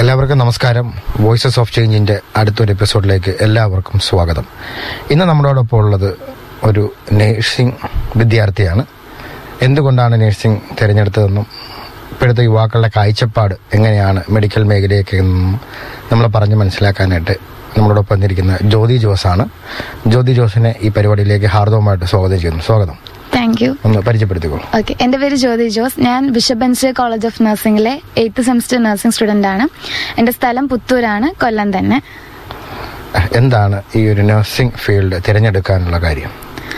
എല്ലാവർക്കും നമസ്കാരം voices of ചേഞ്ചിന്റെ അടുത്തൊരു എപ്പിസോഡിലേക്ക് എല്ലാവർക്കും സ്വാഗതം ഇന്ന് നമ്മളോടൊപ്പം ഉള്ളത് ഒരു നേഴ്സിംഗ് വിദ്യാർത്ഥിയാണ് എന്തുകൊണ്ടാണ് നേഴ്സിംഗ് തിരഞ്ഞെടുത്തതെന്നും ഇപ്പോഴത്തെ യുവാക്കളുടെ കാഴ്ചപ്പാട് എങ്ങനെയാണ് മെഡിക്കൽ മേഖലയൊക്കെ എന്നും നമ്മൾ പറഞ്ഞ് മനസ്സിലാക്കാനായിട്ട് നമ്മളോടൊപ്പം വന്നിരിക്കുന്ന ജ്യോതി ജോസാണ് ജ്യോതി ജോസിനെ ഈ പരിപാടിയിലേക്ക് ഹാർദവമായിട്ട് സ്വാഗതം ചെയ്യുന്നു സ്വാഗതം താങ്ക് യു ഒന്ന് പരിചയപ്പെടുത്തിക്കോളൂ ഓക്കെ എൻ്റെ പേര് ജ്യോതി ജോസ് ഞാൻ ബിഷപ്പ് എൻസിയ കോളേജ് ഓഫ് നഴ്സിംഗിലെ എയ്ത്ത് സെമിസ്റ്റർ നഴ്സിംഗ് സ്റ്റുഡൻ്റ് ആണ് എൻ്റെ സ്ഥലം പുത്തൂരാണ് കൊല്ലം തന്നെ എന്താണ് ഈ ഒരു നഴ്സിംഗ് ഫീൽഡ് തിരഞ്ഞെടുക്കാനുള്ള കാര്യം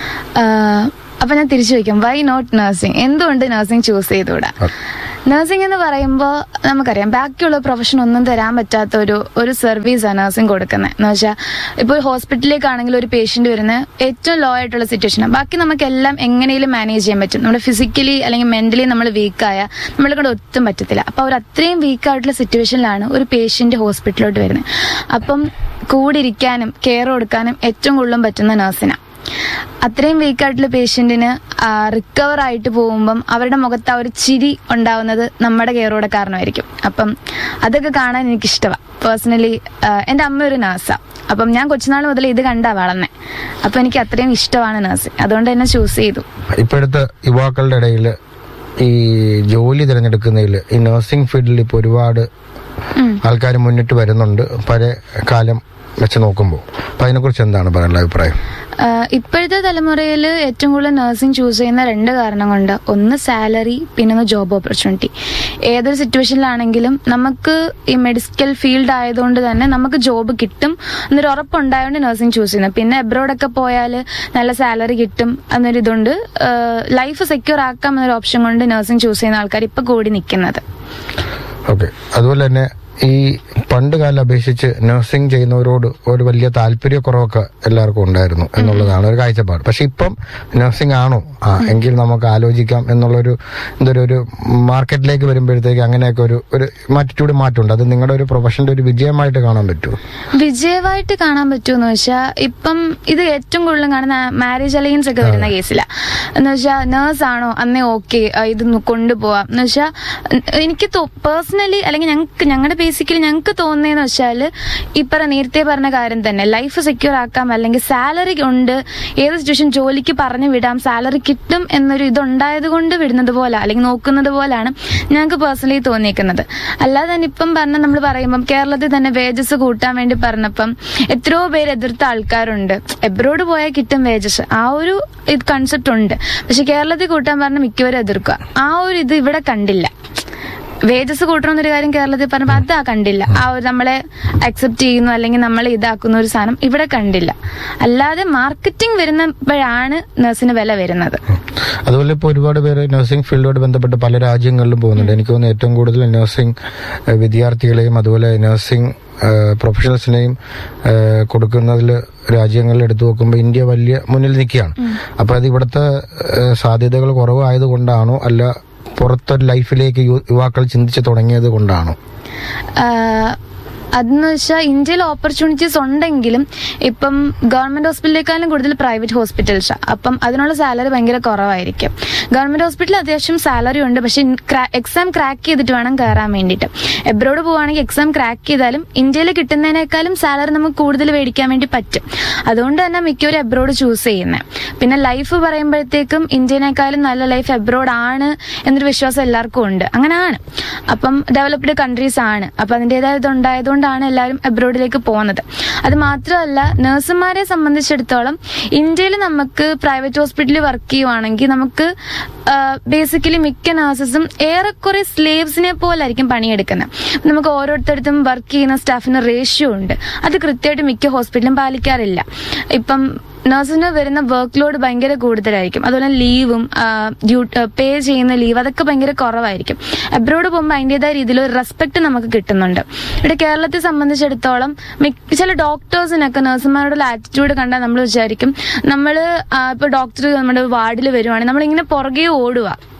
ആഹ് അപ്പൊ ഞാൻ തിരിച്ചു ചോദിക്കാം വൈ നോട്ട് നഴ്സിംഗ് എന്തുകൊണ്ട് നഴ്സിംഗ് ചൂസ് ചെയ്തുകൂടാ നഴ്സിംഗ് എന്ന് പറയുമ്പോൾ നമുക്കറിയാം ബാക്കിയുള്ള പ്രൊഫഷൻ ഒന്നും തരാൻ പറ്റാത്ത ഒരു ഒരു സർവീസാണ് നഴ്സിംഗ് കൊടുക്കുന്നത് എന്ന് വെച്ചാൽ ഇപ്പോൾ ഹോസ്പിറ്റലിലേക്കാണെങ്കിൽ ഒരു പേഷ്യന്റ് വരുന്ന ഏറ്റവും ലോ ആയിട്ടുള്ള സിറ്റുവേഷൻ ബാക്കി നമുക്ക് എല്ലാം എങ്ങനെയും മാനേജ് ചെയ്യാൻ പറ്റും നമ്മുടെ ഫിസിക്കലി അല്ലെങ്കിൽ മെന്റലി നമ്മൾ വീക്കായ നമ്മളെ കൊണ്ട് ഒട്ടും പറ്റത്തില്ല അപ്പൊ അവർ അത്രയും വീക്ക് ആയിട്ടുള്ള സിറ്റുവേഷനിലാണ് ഒരു പേഷ്യന്റ് ഹോസ്പിറ്റലിലോട്ട് വരുന്നത് അപ്പം കൂടിരിക്കാനും കെയർ കൊടുക്കാനും ഏറ്റവും കൂടുതലും പറ്റുന്ന നഴ്സിനാണ് അത്രയും വീക്കായിട്ടുള്ള പേഷ്യന്റിന് റിക്കവർ ആയിട്ട് പോകുമ്പം അവരുടെ മുഖത്ത് ആ ഒരു ചിരി ഉണ്ടാവുന്നത് നമ്മുടെ കെയറോടെ കാരണമായിരിക്കും അപ്പം അതൊക്കെ കാണാൻ എനിക്ക് ഇഷ്ടമാണ് പേഴ്സണലി എൻ്റെ അമ്മ ഒരു നേഴ്സാണ് അപ്പം ഞാൻ കൊച്ചുനാൾ മുതൽ ഇത് കണ്ടാ വളർന്നെ അപ്പം എനിക്ക് അത്രയും ഇഷ്ടമാണ് നേഴ്സ് അതുകൊണ്ട് തന്നെ ചൂസ് ചെയ്തു ഇപ്പോഴത്തെ യുവാക്കളുടെ ഇടയിൽ ഈ ജോലി തിരഞ്ഞെടുക്കുന്നതിൽ ഈ നഴ്സിംഗ് ഫീൽഡിൽ ഇപ്പോൾ ഒരുപാട് ഉം. ആൾക്കാർ മുന്നിട്ട് വരുന്നുണ്ട് പഴയ കാലം വെച്ച് നോക്കുമ്പോൾ അപ്പൊ അതിനെക്കുറിച്ച് എന്താണ് പറയാനുള്ള അഭിപ്രായം ആഹ് ഇപ്പോഴത്തെ തലമുറയിൽ ഏറ്റവും കൂടുതൽ നഴ്സിംഗ് ചൂസ് ചെയ്യുന്ന രണ്ട് കാരണം കൊണ്ട് ഒന്ന് സാലറി പിന്നെ ഒന്ന് ജോബ് ഓപ്പർച്യൂണിറ്റി ഏതൊരു സിറ്റുവേഷനിലാണെങ്കിലും നമുക്ക് ഈ മെഡിക്കൽ ഫീൽഡ് ആയതുകൊണ്ട് തന്നെ നമുക്ക് ജോബ് കിട്ടും എന്നൊരു ഉറപ്പുണ്ടായതുകൊണ്ട് നഴ്സിംഗ് ചൂസ് ചെയ്യുന്നത് പിന്നെ എബ്രോഡൊക്കെ പോയാൽ നല്ല സാലറി കിട്ടും എന്നൊരു ഇതുകൊണ്ട് ലൈഫ് സെക്യൂർ ആക്കാം എന്നൊരു ഓപ്ഷൻ കൊണ്ട് നഴ്സിംഗ് ചൂസ് ചെയ്യുന്ന ആൾക്കാർ ഇപ്പൊ കൂടി നിൽക്കുന്നത് ഓക്കെ അതുപോലെ തന്നെ ഈ പണ്ട് കാലം അപേക്ഷിച്ച് നഴ്സിംഗ് ചെയ്യുന്നവരോട് ഒരു വലിയ താല്പര്യക്കുറവൊക്കെ എല്ലാവർക്കും ഉണ്ടായിരുന്നു എന്നുള്ളതാണ് ഒരു കാഴ്ചപ്പാട് പക്ഷെ ഇപ്പം നഴ്സിംഗ് ആണോ ആ എങ്കിൽ നമുക്ക് ആലോചിക്കാം എന്നുള്ളൊരു എന്തൊരു ഒരു മാർക്കറ്റിലേക്ക് വരുമ്പോഴത്തേക്ക് അങ്ങനെയൊക്കെ ഒരു ഒരു ആറ്റിറ്റ്യൂഡ് മാറ്റമുണ്ട് അത് നിങ്ങളുടെ ഒരു പ്രൊഫഷന്റെ ഒരു വിജയമായിട്ട് കാണാൻ പറ്റുമോ വിജയമായിട്ട് കാണാൻ പറ്റുമെന്ന് വെച്ചാൽ ഇപ്പം ഇത് ഏറ്റവും കൂടുതലും കാണുന്ന മാരേജ് അലയൻസ് ഒക്കെ വരുന്ന കേസിലാ എന്ന് വെച്ചാൽ നേഴ്സ് ആണോ അന്നേ ഓക്കെ ഇത് ന്ന് കൊണ്ടുപോവാം എന്ന് വെച്ചാൽ എനിക്ക് പേഴ്സണലി അല്ലെങ്കിൽ ഞങ്ങൾക്ക് ഞങ്ങളുടെ ബേസിക്കലി ഞങ്ങൾക്ക് തോന്നുന്നതെന്ന് വെച്ചാൽ ഈ പറ നേരത്തെ പറഞ്ഞ കാര്യം തന്നെ ലൈഫ് സെക്യൂർ ആക്കാം അല്ലെങ്കിൽ സാലറി ഉണ്ട് ഏത് സിറ്റുവേഷൻ ജോലിക്ക് പറഞ്ഞു വിടാം സാലറി കിട്ടും എന്നൊരു ഇതുണ്ടായത് കൊണ്ട് വിടുന്നത് പോലെ അല്ലെങ്കിൽ നോക്കുന്നത് പോലാണ് ഞങ്ങൾക്ക് പേഴ്സണലി തോന്നിയേക്കുന്നത് അല്ലാതെ തന്നെ ഇപ്പം പറഞ്ഞ നമ്മൾ പറയുമ്പം കേരളത്തിൽ തന്നെ വേജസ് കൂട്ടാൻ വേണ്ടി പറഞ്ഞപ്പം എത്രയോ പേര് എതിർത്ത ആൾക്കാരുണ്ട് എബ്രോഡ് പോയാൽ കിട്ടും വേജസ് ആ ഒരു ഇത് കൺസെപ്റ്റ് ഉണ്ട് പക്ഷെ കേരളത്തിൽ കൂട്ടാൻ പറഞ്ഞ മിക്കവരും എതിർക്കുക ആ ഒരു ഇത് ഇവിടെ കണ്ടില്ല വേജസ് കൂട്ടണമെന്നൊരു കാര്യം കേരളത്തിൽ പറഞ്ഞപ്പോൾ അതാ കണ്ടില്ല ആ ഒരു നമ്മളെ അക്സെപ്റ്റ് ചെയ്യുന്നു അല്ലെങ്കിൽ നമ്മളെ ഇതാക്കുന്ന ഒരു സാധനം ഇവിടെ കണ്ടില്ല അല്ലാതെ മാർക്കറ്റിംഗ് വരുന്നപ്പോഴാണ് നഴ്സിന് വില വരുന്നത് അതുപോലെ ഇപ്പോൾ ഒരുപാട് പേര് നഴ്സിംഗ് ഫീൽഡുമായിട്ട് ബന്ധപ്പെട്ട് പല രാജ്യങ്ങളിലും പോകുന്നുണ്ട് എനിക്ക് തോന്നുന്നു ഏറ്റവും കൂടുതൽ നഴ്സിംഗ് ഏഹ്, വിദ്യാർത്ഥികളെയും അതുപോലെ നഴ്സിംഗ് ഏഹ്, പ്രൊഫഷണൽസിനെയും ഏഹ്, കൊടുക്കുന്നതിൽ രാജ്യങ്ങളിൽ എടുത്തു നോക്കുമ്പോൾ ഇന്ത്യ വലിയ മുന്നിൽ നിൽക്കുകയാണ് അപ്പൊ അത് ഇവിടുത്തെ ഏഹ്, സാധ്യതകൾ കുറവായതുകൊണ്ടാണോ അല്ല പുറത്തൊരു ലൈഫിലേക്ക് യു- യുവാക്കൾ ചിന്തിച്ചു തുടങ്ങിയത് കൊണ്ടാണോ ആഹ് അതെന്ന് വെച്ചാൽ ഇന്ത്യയിൽ ഓപ്പർച്യൂണിറ്റീസ് ഉണ്ടെങ്കിലും ഇപ്പം ഗവൺമെന്റ് ഹോസ്പിറ്റലിനേക്കാളും കൂടുതൽ പ്രൈവറ്റ് ഹോസ്പിറ്റൽസ് അപ്പം അതിനുള്ള സാലറി ഭയങ്കര കുറവായിരിക്കും ഗവൺമെന്റ് ഹോസ്പിറ്റലിൽ അത്യാവശ്യം സാലറി ഉണ്ട് പക്ഷെ എക്സാം ക്രാക്ക് ചെയ്തിട്ട് വേണം കയറാൻ വേണ്ടിയിട്ട് എബ്രോഡ് പോവുകയാണെങ്കിൽ എക്സാം ക്രാക്ക് ചെയ്താലും ഇന്ത്യയിൽ കിട്ടുന്നതിനേക്കാളും സാലറി നമുക്ക് കൂടുതൽ മേടിക്കാൻ വേണ്ടി പറ്റും അതുകൊണ്ട് തന്നെ മിക്കവരും എബ്രോഡ് ചൂസ് ചെയ്യുന്നത് പിന്നെ ലൈഫ് പറയുമ്പോഴത്തേക്കും ഇന്ത്യനേക്കാളും നല്ല ലൈഫ് എബ്രോഡ് ആണ് എന്നൊരു വിശ്വാസം എല്ലാവർക്കും ഉണ്ട് അങ്ങനെയാണ് അപ്പം ഡെവലപ്ഡ് കൺട്രീസ് ആണ് അപ്പൊ അതിൻ്റെതായ ഇതുണ്ടായതുകൊണ്ടാണ് എല്ലാവരും എബ്രോഡിലേക്ക് പോകുന്നത് അത് മാത്രമല്ല നഴ്സുമാരെ സംബന്ധിച്ചിടത്തോളം ഇന്ത്യയിൽ നമുക്ക് പ്രൈവറ്റ് ഹോസ്പിറ്റലിൽ വർക്ക് ചെയ്യുവാണെങ്കിൽ നമുക്ക് ബേസിക്കലി മിക്ക നഴ്സസും ഏറെക്കുറെ സ്ലേവ്സിനെ പോലായിരിക്കും പണിയെടുക്കുന്നത് നമുക്ക് ഓരോരുത്തരത്തും വർക്ക് ചെയ്യുന്ന സ്റ്റാഫിന് റേഷ്യോ ഉണ്ട് അത് കൃത്യമായിട്ട് മിക്ക ഹോസ്പിറ്റലും പാലിക്കാറില്ല ഇപ്പം നഴ്സിന് വരുന്ന വർക്ക് ലോഡ് ഭയങ്കര കൂടുതലായിരിക്കും അതുപോലെ ലീവും പേ ചെയ്യുന്ന ലീവ് അതൊക്കെ ഭയങ്കര കുറവായിരിക്കും അബ്രോഡ് പോകുമ്പോൾ അതിൻ്റെതായ രീതിയിൽ ഒരു റെസ്പെക്ട് നമുക്ക് കിട്ടുന്നുണ്ട് ഇവിടെ കേരളത്തെ സംബന്ധിച്ചിടത്തോളം മിക്ക ചില ഡോക്ടേഴ്സിനൊക്കെ നഴ്സുമാരോടുള്ള ആറ്റിറ്റ്യൂഡ് കണ്ടാൽ നമ്മൾ വിചാരിക്കും നമ്മൾ ഇപ്പോൾ ഡോക്ടർ നമ്മുടെ വാർഡിൽ വരുവാണെങ്കിൽ നമ്മളിങ്ങനെ പുറകെ ഓടുക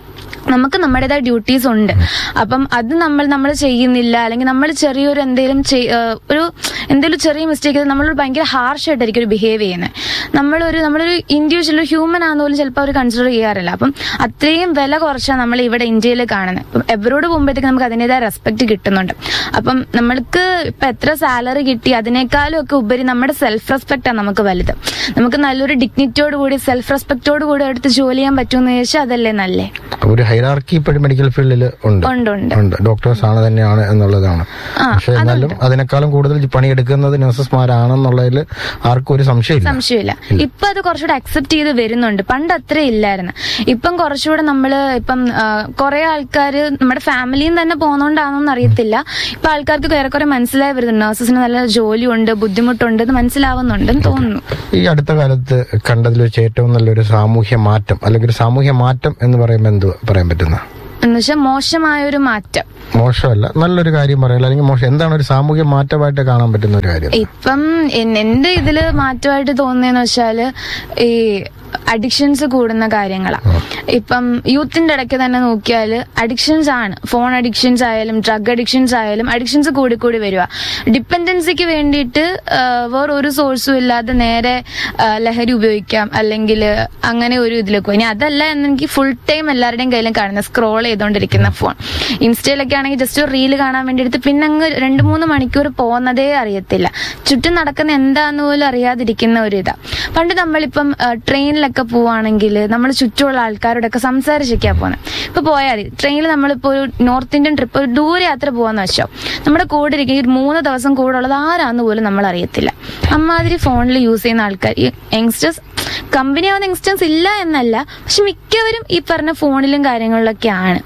നമുക്ക് നമ്മുടേതായ ഡ്യൂട്ടീസ് ഉണ്ട് അപ്പം അത് നമ്മൾ നമ്മൾ ചെയ്യുന്നില്ല അല്ലെങ്കിൽ നമ്മൾ ചെറിയൊരു എന്തെങ്കിലും ചെയ്- ഏഹ് ഒരു എന്തെങ്കിലും ചെറിയ മിസ്റ്റേക്ക് നമ്മളോട് ഭയങ്കര ഹാർഷ് ആയിട്ടായിരിക്കും ഒരു ബിഹേവ് ചെയ്യുന്നത് നമ്മളൊരു നമ്മളൊരു ഇൻഡിവിജ്വൽ ഒരു ഹ്യൂമൻ ആണെന്ന് പോലും ചിലപ്പോൾ അവർ കൺസിഡർ ചെയ്യാറില്ല അപ്പം അത്രയും വില കുറച്ചാണ് നമ്മൾ ഇവിടെ ഇന്ത്യയിൽ കാണുന്നത് അപ്പം എവരോട് പോകുമ്പോഴത്തേക്ക് നമുക്ക് അതിൻ്റെതായ റെസ്പെക്ട് കിട്ടുന്നുണ്ട് അപ്പം നമ്മൾക്ക് ഇപ്പൊ എത്ര സാലറി കിട്ടി അതിനേക്കാളും ഒക്കെ ഉപരി നമ്മുടെ സെൽഫ് റെസ്പെക്റ്റ് ആണ് നമുക്ക് വലുത് നമുക്ക് നല്ലൊരു ഡിഗ്നിറ്റിയോട് കൂടി സെൽഫ് റെസ്പെക്റ്റോട് കൂടി എടുത്ത് ജോലി ചെയ്യാൻ പറ്റുമെന്ന് ചോദിച്ചാൽ അതല്ലേ നല്ലേ ഒരു ഹൈറാർക്കി ഇപ്പോഴും മെഡിക്കൽ ഫീൽഡിൽ ഉണ്ട് ഉണ്ട് ഉണ്ട് ഉണ്ട് ഡോക്ടേഴ്സ് ആണ് തന്നെയാണ് എന്നുള്ളതാണ് ആ, പക്ഷെ എന്നാലും അതിനേക്കാളും കൂടുതൽ പണിയെടുക്കുന്നത് നഴ്സസ്മാരാണെന്നുള്ളതിൽ ആർക്കും ഒരു സംശയമില്ല സംശയമില്ല ഇപ്പൊ അത് കുറച്ചുകൂടെ അക്സെപ്റ്റ് ചെയ്ത് വരുന്നുണ്ട് പണ്ട് അത്ര ഇല്ലായിരുന്നു ഇപ്പം കുറച്ചുകൂടെ നമ്മള് ഇപ്പം കുറെ ആൾക്കാർ നമ്മുടെ ഫാമിലിയിൽ തന്നെ പോകുന്നോണ്ടാണെന്ന് അറിയത്തില്ല ഇപ്പൊ ആൾക്കാർക്ക് ഏറെക്കുറെ മനസ്സിലായി വരുന്നുണ്ട് നഴ്സസിന് നല്ല ജോലിയുണ്ട് ബുദ്ധിമുട്ടുണ്ട് എന്ന് മനസ്സിലാവുന്നുണ്ടെന്ന് തോന്നുന്നു ഈ അടുത്ത കാലത്ത് കണ്ടതിൽ വെച്ച് ഏറ്റവും നല്ലൊരു സാമൂഹ്യ മാറ്റം അല്ലെങ്കിൽ ഒരു സാമൂഹ്യ മാറ്റം എന്ന് പറയുമ്പോൾ എന്ത് പറയാൻ പറ്റുന്ന എന്നുവെച്ചാൽ മോശമായ ഒരു മാറ്റം മോശമല്ല നല്ലൊരു കാര്യം പറയല അല്ലെങ്കിൽ മോശം എന്താണ് ഒരു സാമൂഹ്യ മാറ്റമായിട്ട് കാണാൻ പറ്റുന്ന ഒരു കാര്യം ഇപ്പം എൻ- എന്റെ ഇതില് മാറ്റമായിട്ട് തോന്നുന്നതെന്ന് വെച്ചാല് ഈ അഡിക്ഷൻസ് കൂടുന്ന കാര്യങ്ങളാണ് ഇപ്പം യൂത്തിന്റെ ഇടയ്ക്ക് തന്നെ നോക്കിയാൽ അഡിക്ഷൻസ് ആണ് ഫോൺ അഡിക്ഷൻസ് ആയാലും ഡ്രഗ് അഡിക്ഷൻസ് ആയാലും അഡിക്ഷൻസ് കൂടി കൂടി വരിക ഡിപ്പെൻഡൻസിക്ക് വേണ്ടിയിട്ട് ആ, വേറൊരു സോഴ്സും ഇല്ലാതെ നേരെ ആ, ലഹരി ഉപയോഗിക്കാം അല്ലെങ്കിൽ അങ്ങനെ ഒരു ഇതിലേക്ക് പോകും. ഇനി അതല്ല എന്നെനിക്ക് ഫുൾ ടൈം എല്ലാവരുടെയും കയ്യിലും കാണുന്ന സ്ക്രോൾ ചെയ്തുകൊണ്ടിരിക്കുന്ന ഫോൺ ഇൻസ്റ്റയിലൊക്കെ ആണെങ്കിൽ ജസ്റ്റ് ഒരു റീല് കാണാൻ വേണ്ടി എടുത്ത് പിന്നെ അങ്ങ് രണ്ട് മൂന്ന് മണിക്കൂർ പോകുന്നതേ അറിയത്തില്ല ചുറ്റും നടക്കുന്ന എന്താന്ന് പോലും അറിയാതിരിക്കുന്ന ഒരു ഇതാ പണ്ട് നമ്മളിപ്പം ആ, ട്രെയിനിലൊക്കെ പോവാണെങ്കിൽ നമ്മൾ ചുറ്റുമുള്ള ആൾക്കാരോടൊക്കെ സംസാരിച്ചൊക്കെയാ പോകുന്നത് ഇപ്പൊ പോയാൽ മതി ട്രെയിനിൽ നമ്മളിപ്പോ ഒരു നോർത്ത് ഇന്ത്യൻ ട്രിപ്പ് ഒരു ദൂര യാത്ര പോവാന്ന് വെച്ചോ നമ്മുടെ കൂടെ ഇരിക്കുന്ന ഈ ഒരു മൂന്ന് ദിവസം കൂടെ ഉള്ളത് ആരാന്ന് പോലും നമ്മൾ അറിയത്തില്ല അമ്മാതിരി ഫോണിൽ യൂസ് ചെയ്യുന്ന ആൾക്കാർ ഈ യങ്സ്റ്റേഴ്സ് കമ്പനി ആവുന്ന യങ്സ്റ്റേഴ്സ് ഇല്ല എന്നല്ല പക്ഷെ മിക്കവരും ഈ പറഞ്ഞ ഫോണിലും കാര്യങ്ങളിലൊക്കെയാണ്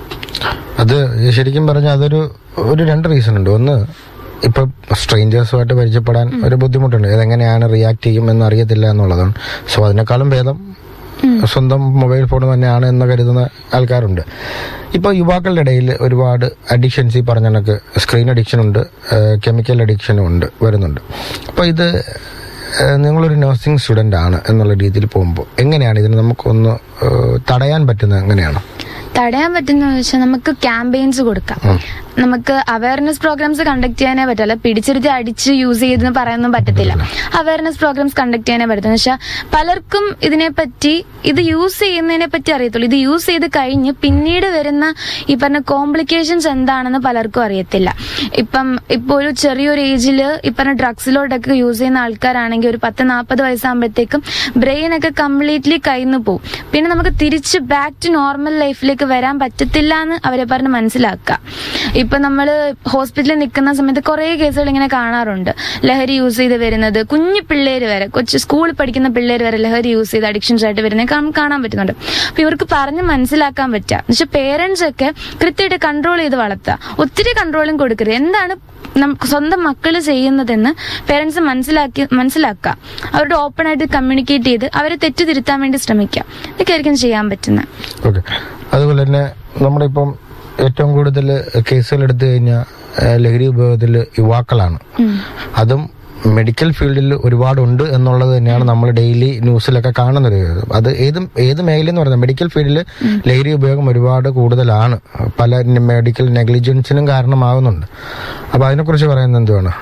അത് ശരിക്കും പറഞ്ഞാൽ അതൊരു ഒരു രണ്ട് റീസൺ ഉണ്ട് ഒന്ന് ഇപ്പൊ സ്ട്രേഞ്ചേഴ്സുമായിട്ട് പരിചയപ്പെടാൻ ഒരു ബുദ്ധിമുട്ടുണ്ട് ഇതെങ്ങനെയാണ് റിയാക്ട് ചെയ്യും എന്ന് അറിയത്തില്ല എന്നുള്ളതാണ് സോ അതിനേക്കാളും ഭേദം സ്വന്തം മൊബൈൽ ഫോൺ തന്നെയാണ് എന്ന് കരുതുന്ന ആൾക്കാരുണ്ട് ഇപ്പൊ യുവാക്കളുടെ ഇടയിൽ ഒരുപാട് അഡിക്ഷൻസ് ഈ പറഞ്ഞ കണക്ക് സ്ക്രീൻ അഡിക്ഷൻ ഉണ്ട് കെമിക്കൽ അഡിക്ഷനും ഉണ്ട് വരുന്നുണ്ട് അപ്പൊ ഇത് ഏഹ്, നിങ്ങളൊരു നഴ്സിംഗ് സ്റ്റുഡന്റ് ആണ് എന്നുള്ള രീതിയിൽ പോകുമ്പോൾ എങ്ങനെയാണ് ഇതിന് നമുക്കൊന്ന് ഏഹ്, തടയാൻ പറ്റുന്നത് എങ്ങനെയാണ് തടയാൻ പറ്റുന്ന വെച്ചാൽ നമുക്ക് ക്യാമ്പയിൻസ് കൊടുക്കാം നമുക്ക് അവയർനെസ് പ്രോഗ്രാംസ് കണ്ടക്ട് ചെയ്യാനേ പറ്റില്ല പിടിച്ചിരുത്തി അടിച്ച് യൂസ് ചെയ്തെന്ന് പറയാനൊന്നും പറ്റത്തില്ല അവയർനെസ് പ്രോഗ്രാംസ് കണ്ടക്ട് ചെയ്യാനേ പറ്റുന്ന വെച്ചാൽ പലർക്കും ഇതിനെപ്പറ്റി ഇത് യൂസ് ചെയ്യുന്നതിനെ പറ്റി അറിയത്തുള്ളൂ ഇത് യൂസ് ചെയ്ത് കഴിഞ്ഞ് പിന്നീട് വരുന്ന ഈ പറഞ്ഞ കോംപ്ലിക്കേഷൻസ് എന്താണെന്ന് പലർക്കും അറിയത്തില്ല ഇപ്പം ഇപ്പൊ ഒരു ചെറിയൊരു ഏജിൽ ഈ പറഞ്ഞ ഡ്രഗ്സിലോട്ടൊക്കെ യൂസ് ചെയ്യുന്ന ആൾക്കാരാണെങ്കിൽ ഒരു പത്ത് നാൽപ്പത് വയസ്സാകുമ്പോഴത്തേക്കും ബ്രെയിൻ ഒക്കെ കംപ്ലീറ്റ്ലി കയ്യിന്ന് പോകും പിന്നെ നമുക്ക് തിരിച്ച് ബാക്ക് ടു നോർമൽ ലൈഫിലേക്ക് വരാൻ പറ്റത്തില്ല എന്ന് അവരെ പറഞ്ഞ് മനസ്സിലാക്കുക ഇപ്പൊ നമ്മൾ ഹോസ്പിറ്റലിൽ നിൽക്കുന്ന സമയത്ത് കുറെ കേസുകൾ ഇങ്ങനെ കാണാറുണ്ട് ലഹരി യൂസ് ചെയ്ത് വരുന്നത് കുഞ്ഞു പിള്ളേര് വരെ കൊച്ചു സ്കൂളിൽ പഠിക്കുന്ന പിള്ളേര് വരെ ലഹരി യൂസ് ചെയ്ത് അഡിക്ഷൻസ് ആയിട്ട് വരുന്നത് കാ- കാണാൻ പറ്റുന്നുണ്ട് അപ്പൊ ഇവർക്ക് പറഞ്ഞ് മനസ്സിലാക്കാൻ പറ്റുക എന്നുവെച്ചാൽ പേരൻസ് ഒക്കെ കൃത്യമായിട്ട് കൺട്രോൾ ചെയ്ത് വളർത്തുക ഒത്തിരി കൺട്രോളും കൊടുക്കരുത് എന്താണ് നം- സ്വന്തം മക്കൾ ചെയ്യുന്നതെന്ന് പേരൻസ് മനസ്സിലാക്കി മനസ്സിലാക്കുക അവരോട് ഓപ്പൺ ആയിട്ട് കമ്മ്യൂണിക്കേറ്റ് ചെയ്ത് അവരെ തെറ്റ് തിരുത്താൻ വേണ്ടി ശ്രമിക്കുക ഇതൊക്കെ ആയിരിക്കും ചെയ്യാൻ പറ്റുന്നത് ഓക്കെ അതുപോലെ തന്നെ നമ്മളിപ്പം ഏറ്റവും കൂടുതൽ കേസുകൾ എടുത്തു കഴിഞ്ഞാൽ ലഹരി ഉപയോഗത്തിൽ യുവാക്കളാണ് അതും മെഡിക്കൽ ഫീൽഡിൽ ഒരുപാടുണ്ട് എന്നുള്ളത് തന്നെയാണ് നമ്മൾ ഡെയിലി ന്യൂസിലൊക്കെ കാണുന്നത് അത് ഏത് ഏത് മേഖല എന്ന് പറയുന്നത് മെഡിക്കൽ ഫീൽഡിൽ ലഹരി ഉപയോഗം ഒരുപാട് കൂടുതലാണ് പല മെഡിക്കൽ നെഗ്ലിജൻസിനും കാരണമാകുന്നുണ്ട് അപ്പൊ അതിനെക്കുറിച്ച് പറയുന്നത് എന്തുവാണ്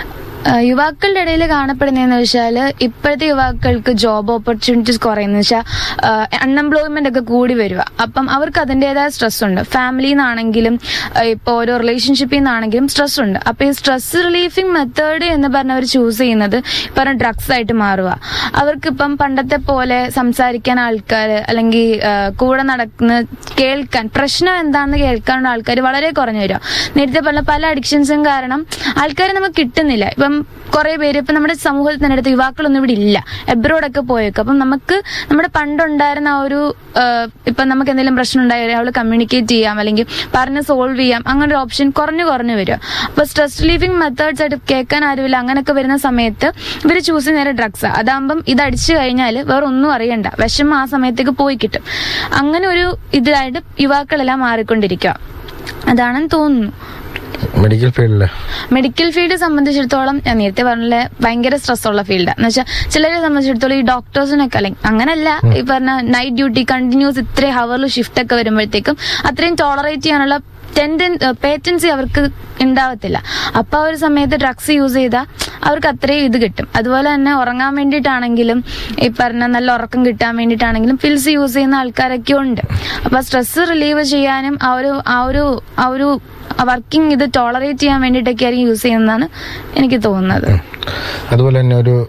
ആഹ് യുവാക്കളുടെ ഇടയിൽ കാണപ്പെടുന്നതെന്ന് വെച്ചാൽ ഇപ്പോഴത്തെ യുവാക്കൾക്ക് ജോബ് ഓപ്പർച്യൂണിറ്റീസ് കുറയുന്ന വെച്ചാൽ അൺഎംപ്ലോയ്മെന്റ് ഒക്കെ കൂടി വരിക അപ്പം അവർക്ക് അതിൻ്റെതായ സ്ട്രെസ് ഉണ്ട് ഫാമിലിയിൽ നിന്നാണെങ്കിലും ഇപ്പോൾ ഓരോ റിലേഷൻഷിപ്പിൽ നിന്നാണെങ്കിലും സ്ട്രെസ് ഉണ്ട് അപ്പൊ ഈ സ്ട്രെസ് റിലീഫിംഗ് മെത്തേഡ് എന്ന് പറഞ്ഞ അവർ ചൂസ് ചെയ്യുന്നത് പറഞ്ഞ ഡ്രഗ്സ് ആയിട്ട് മാറുക അവർക്കിപ്പം പണ്ടത്തെ പോലെ സംസാരിക്കാൻ ആൾക്കാർ അല്ലെങ്കിൽ ആഹ് കൂടെ നടക്കുന്ന കേൾക്കാൻ പ്രശ്നം എന്താണെന്ന് കേൾക്കാനുള്ള ആൾക്കാർ വളരെ കുറഞ്ഞു വരിക നേരത്തെ പറഞ്ഞ പല അഡിക്ഷൻസും കാരണം ആൾക്കാരെ നമുക്ക് കിട്ടുന്നില്ല ഇപ്പം കുറെ പേര് ഇപ്പം നമ്മുടെ സമൂഹത്തിൽ തന്നെ അടുത്ത് യുവാക്കളൊന്നും ഇവിടെ ഇല്ല എബ്രോഡൊക്കെ പോയേക്കും അപ്പം നമുക്ക് നമ്മുടെ പണ്ടുണ്ടായിരുന്ന ആ ഒരു ആഹ് ഇപ്പം നമുക്ക് എന്തെങ്കിലും പ്രശ്നം ഉണ്ടായാൽ അവള് കമ്മ്യൂണിക്കേറ്റ് ചെയ്യാം അല്ലെങ്കിൽ പറഞ്ഞ് സോൾവ് ചെയ്യാം അങ്ങനെ ഒരു ഓപ്ഷൻ കുറഞ്ഞു കുറഞ്ഞു വരും അപ്പൊ സ്ട്രെസ് റിലീഫിംഗ് മെത്തേഡ്സ് ആയിട്ട് കേൾക്കാൻ ആരുമില്ല അങ്ങനെയൊക്കെ വരുന്ന സമയത്ത് ഇവർ ചൂസ് ചെയ്യുന്ന നേരെ ഡ്രഗ്സ് അതാകുമ്പം ഇത് അടിച്ചു കഴിഞ്ഞാൽ വേറെ ഒന്നും അറിയണ്ട വിഷമം ആ സമയത്തേക്ക് പോയി കിട്ടും അങ്ങനെ ഒരു ഇതിലായിട്ട് യുവാക്കളെല്ലാം മാറിക്കൊണ്ടിരിക്കുക അതാണെന്ന് തോന്നുന്നു മെഡിക്കൽ ഫീൽഡില് മെഡിക്കൽ ഫീൽഡ് സംബന്ധിച്ചിടത്തോളം ഞാൻ നേരത്തെ പറഞ്ഞ ഭയങ്കര സ്ട്രെസ് ഉള്ള ഫീൽഡാണ് എന്ന് വെച്ചാൽ ചിലരെ സംബന്ധിച്ചിടത്തോളം ഈ ഡോക്ടേഴ്സിനൊക്കെ അല്ലെങ്കിൽ അങ്ങനല്ല ഈ പറഞ്ഞ നൈറ്റ് ഡ്യൂട്ടി കണ്ടിന്യൂസ് ഇത്രയും ഹവറിൽ ഷിഫ്റ്റ് ഒക്കെ വരുമ്പോഴത്തേക്കും അത്രയും ടോളറേറ്റ് ചെയ്യാനുള്ള ടെൻഡൻ പേറ്റൻസി അവർക്ക് ഉണ്ടാവത്തില്ല അപ്പൊ ആ ഒരു സമയത്ത് ഡ്രഗ്സ് യൂസ് ചെയ്താൽ അവർക്ക് അത്രയും ഇത് കിട്ടും അതുപോലെ തന്നെ ഉറങ്ങാൻ വേണ്ടിയിട്ടാണെങ്കിലും ഈ പറഞ്ഞ നല്ല ഉറക്കം കിട്ടാൻ വേണ്ടിയിട്ടാണെങ്കിലും പിൽസ് യൂസ് ചെയ്യുന്ന ആൾക്കാരൊക്കെ ഉണ്ട് അപ്പൊ സ്ട്രെസ് റിലീവ് ചെയ്യാനും ആ ഒരു ആ ഒരു ആ ഒരു വർക്കിംഗ് ഇത് ടോളറേറ്റ് ചെയ്യാൻ വേണ്ടിയിട്ടൊക്കെ ആയിരിക്കും യൂസ് ചെയ്യുന്നതാണ് എനിക്ക് തോന്നുന്നത് അതുപോലെ തന്നെ ഒരു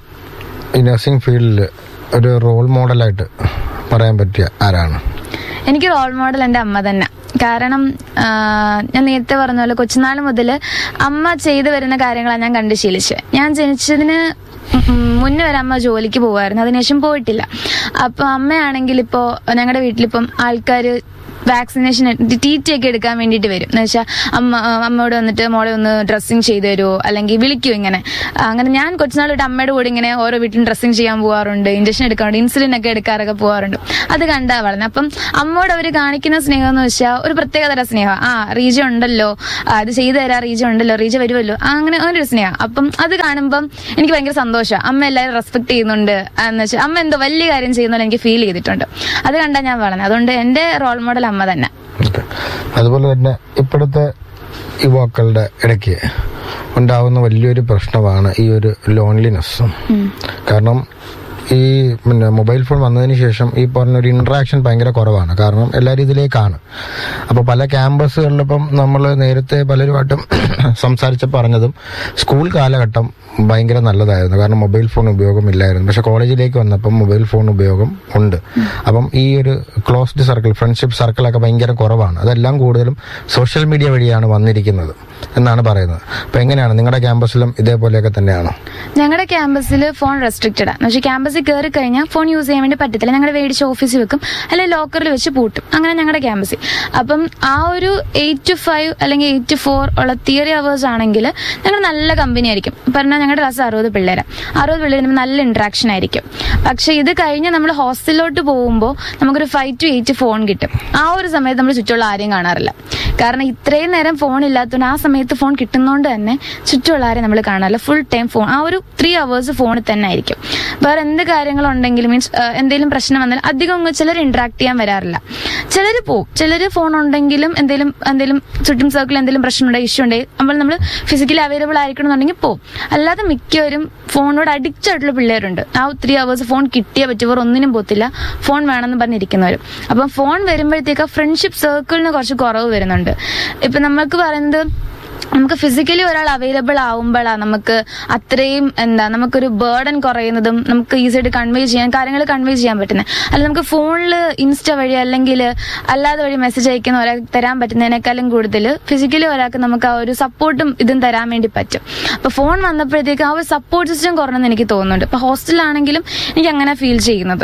ഈ നഴ്സിംഗ് ഫീൽഡിൽ ഒരു റോൾ മോഡലായിട്ട് പറയാൻ പറ്റിയ ആരാണ് എനിക്ക് റോൾ മോഡൽ എൻ്റെ അമ്മ തന്നെ കാരണം ആ, ഞാൻ നേരത്തെ പറഞ്ഞ പോലെ കൊച്ചുനാൾ മുതൽ അമ്മ ചെയ്തു വരുന്ന കാര്യങ്ങളാണ് ഞാൻ കണ്ടു ശീലിച്ചത് ഞാൻ ജനിച്ചതിന് ഉം മുന്നേ വരെ അമ്മ ജോലിക്ക് പോകുമായിരുന്നു അതിനുശേഷം പോയിട്ടില്ല അപ്പൊ അമ്മയാണെങ്കിൽ ഇപ്പോ ഞങ്ങളുടെ വീട്ടിലിപ്പം ആൾക്കാര് വാക്സിനേഷൻ ടി ടി ഒക്കെ എടുക്കാൻ വേണ്ടിയിട്ട് വരും എന്ന് വെച്ചാൽ അമ്മ ആ, അമ്മയോട് വന്നിട്ട് മോളെ ഒന്ന് ഡ്രസ്സിങ് ചെയ്തു തരുമോ അല്ലെങ്കിൽ വിളിക്കൂ ഇങ്ങനെ അങ്ങനെ ഞാൻ കൊച്ചുനാൾ തൊട്ട് അമ്മയുടെ കൂടെ ഇങ്ങനെ ഓരോ വീട്ടിലും ഡ്രസ്സിങ് ചെയ്യാൻ പോകാറുണ്ട് ഇഞ്ചക്ഷൻ എടുക്കാറുണ്ട് ഇൻസുലിൻ ഒക്കെ എടുക്കാറൊക്കെ പോകാറുണ്ട് അത് കണ്ടാ വളർന്നത് അപ്പം അമ്മയോട് അവർ കാണിക്കുന്ന സ്നേഹം എന്ന് വെച്ചാൽ ഒരു പ്രത്യേക തരം സ്നേഹം ആ റീജ ഉണ്ടല്ലോ ആ, അത് ചെയ്തു തരാം റീജ ഉണ്ടല്ലോ റീജ വരുമല്ലോ ആ, അങ്ങനെ അങ്ങനെ ഒരു സ്നേഹം അപ്പം അത് കാണുമ്പം എനിക്ക് ഭയങ്കര സന്തോഷമാണ് അമ്മ എല്ലാവരും റെസ്പെക്ട് ചെയ്യുന്നുണ്ട് എന്ന് വെച്ചാൽ അമ്മ എന്തോ വലിയ കാര്യം ചെയ്യുന്നല്ലോ എനിക്ക് ഫീൽ ചെയ്തിട്ടുണ്ട് അത് കണ്ടാ ഞാൻ വളർന്നത് അതുകൊണ്ട് എന്റെ റോൾ മോഡൽ അമ്മ തന്നെ ഓക്കെ. അതുപോലെ തന്നെ ഇപ്പോഴത്തെ യുവാക്കളുടെ ഇടയ്ക്ക് ഉണ്ടാവുന്ന വലിയൊരു പ്രശ്നമാണ് ഈ ഒരു ലോൺലിനെസ് കാരണം ഈ പിന്നെ മൊബൈൽ ഫോൺ വന്നതിന് ശേഷം ഈ പറഞ്ഞ ഒരു ഇന്ററാക്ഷൻ ഭയങ്കര കുറവാണ് കാരണം എല്ലാവരും ഇതിലേക്കാണ് അപ്പോൾ പല ക്യാമ്പസുകളിലിപ്പം നമ്മൾ നേരത്തെ പലരുമായിട്ടും സംസാരിച്ച് പറഞ്ഞതും സ്കൂൾ കാലഘട്ടം ഭയങ്കര നല്ലതായിരുന്നു കാരണം മൊബൈൽ ഫോൺ ഉപയോഗം ഇല്ലായിരുന്നു പക്ഷെ കോളേജിലേക്ക് വന്നപ്പം മൊബൈൽ ഫോൺ ഉപയോഗം ഉണ്ട് അപ്പം ഈ ഒരു ക്ലോസ്ഡ് സർക്കിൾ ഫ്രണ്ട്ഷിപ്പ് സർക്കിളൊക്കെ ഭയങ്കര കുറവാണ് അതെല്ലാം കൂടുതലും സോഷ്യൽ മീഡിയ വഴിയാണ് വന്നിരിക്കുന്നത് എന്നാണ് പറയുന്നത് അപ്പൊ എങ്ങനെയാണ് നിങ്ങളുടെ ക്യാമ്പസിലും ഇതേപോലെയൊക്കെ തന്നെയാണോ ഞങ്ങളുടെ ക്യാമ്പസിൽ ഫോൺ റെസ്ട്രിക്റ്റഡ് ആണ് പക്ഷേ ക്യാമ്പസിൽ കയറി കഴിഞ്ഞാൽ ഫോൺ യൂസ് ചെയ്യാൻ വേണ്ടി പറ്റത്തില്ല ഞങ്ങളുടെ മേടിച്ച് ഓഫീസിൽ വെക്കും അല്ലെങ്കിൽ ലോക്കറിൽ വെച്ച് പൂട്ടും അങ്ങനെ ഞങ്ങളുടെ ക്യാമ്പസിൽ അപ്പം ആ ഒരു എയ്റ്റ് ടു ഫൈവ് അല്ലെങ്കിൽ എയ്റ്റ് ടു ഫോർ ഉള്ള തിയറി അവേഴ്സ് ആണെങ്കിൽ ഞങ്ങൾ നല്ല കമ്പനി ആയിരിക്കും പറഞ്ഞാൽ ഞങ്ങളുടെ ക്ലാസ് അറുപത് പിള്ളേരെ അറുപത് പിള്ളേർ നല്ല ഇന്ററാക്ഷൻ ആയിരിക്കും പക്ഷെ ഇത് കഴിഞ്ഞ് നമ്മൾ ഹോസ്റ്റലിലോട്ട് പോകുമ്പോൾ നമുക്കൊരു ഫൈവ് ടു എയ്റ്റ് ഫോൺ കിട്ടും ആ ഒരു സമയത്ത് നമ്മൾ ചുറ്റുമുള്ള ആരെയും കാണാറില്ല കാരണം ഇത്രയും നേരം ഫോൺ ഇല്ലാത്തതുകൊണ്ട് ആ സമയത്ത് ഫോൺ കിട്ടുന്നതുകൊണ്ട് തന്നെ ചുറ്റുമുള്ള ആരെയും നമ്മൾ കാണാറില്ല ഫുൾ ടൈം ഫോൺ ആ ഒരു ത്രീ അവേഴ്സ് ഫോണിൽ തന്നെ ആയിരിക്കും വേറെ എന്ത് കാര്യങ്ങളുണ്ടെങ്കിലും മീൻസ് എന്തെങ്കിലും പ്രശ്നം വന്നാൽ അധികം അങ്ങ് ചിലർ ഇന്ററാക്ട് ചെയ്യാൻ വരാറില്ല ചിലർ പോവും ചിലർ ഫോൺ ഉണ്ടെങ്കിലും എന്തെങ്കിലും എന്തെങ്കിലും ചുറ്റും സർക്കിൾ എന്തെങ്കിലും പ്രശ്നം ഉണ്ടെങ്കിൽ ഇഷ്യൂ ഉണ്ടെങ്കിൽ നമ്മൾ നമ്മൾ ഫിസിക്കലി അവൈലബിൾ ആയിരിക്കണമെന്നുണ്ടെങ്കിൽ പോവും അല്ലാതെ മിക്കവരും ഫോണിനോട് അഡിക്റ്റ് ആയിട്ടുള്ള പിള്ളേരുണ്ട് ആ ത്രീ അവേഴ്സ് ഫോൺ കിട്ടിയേ പറ്റുവർ ഒന്നിനും പോത്തില്ല ഫോൺ വേണമെന്ന് പറഞ്ഞിരിക്കുന്നവരും അപ്പം ഫോൺ വരുമ്പോഴത്തേക്ക് ഫ്രണ്ട്ഷിപ്പ് സർക്കിളിന് കുറച്ച് കുറവ് വരുന്നുണ്ട് ഇപ്പൊ നമുക്ക് പറയുന്നത് നമുക്ക് ഫിസിക്കലി ഒരാൾ അവൈലബിൾ ആവുമ്പോഴാണ് നമുക്ക് അത്രയും എന്താ നമുക്കൊരു ബേർഡൻ കുറയുന്നതും നമുക്ക് ഈസി ആയിട്ട് കൺവേ ചെയ്യാൻ കാര്യങ്ങൾ കൺവേ ചെയ്യാൻ പറ്റുന്നത് അല്ല നമുക്ക് ഫോണിൽ ഇൻസ്റ്റ വഴി അല്ലെങ്കിൽ അല്ലാതെ വഴി മെസ്സേജ് അയക്കുന്ന ഒരാൾക്ക് തരാൻ പറ്റുന്നതിനേക്കാളും കൂടുതൽ ഫിസിക്കലി ഒരാൾക്ക് നമുക്ക് ആ ഒരു സപ്പോർട്ടും ഇതും തരാൻ വേണ്ടി പറ്റും അപ്പൊ ഫോൺ വന്നപ്പോഴത്തേക്ക് ആ ഒരു സപ്പോർട്ട് സിസ്റ്റം കുറഞ്ഞെന്ന് എനിക്ക് തോന്നുന്നുണ്ട് ഇപ്പൊ ഹോസ്റ്റലിലാണെങ്കിലും എനിക്ക് അങ്ങനെ ഫീൽ ചെയ്യുന്നത്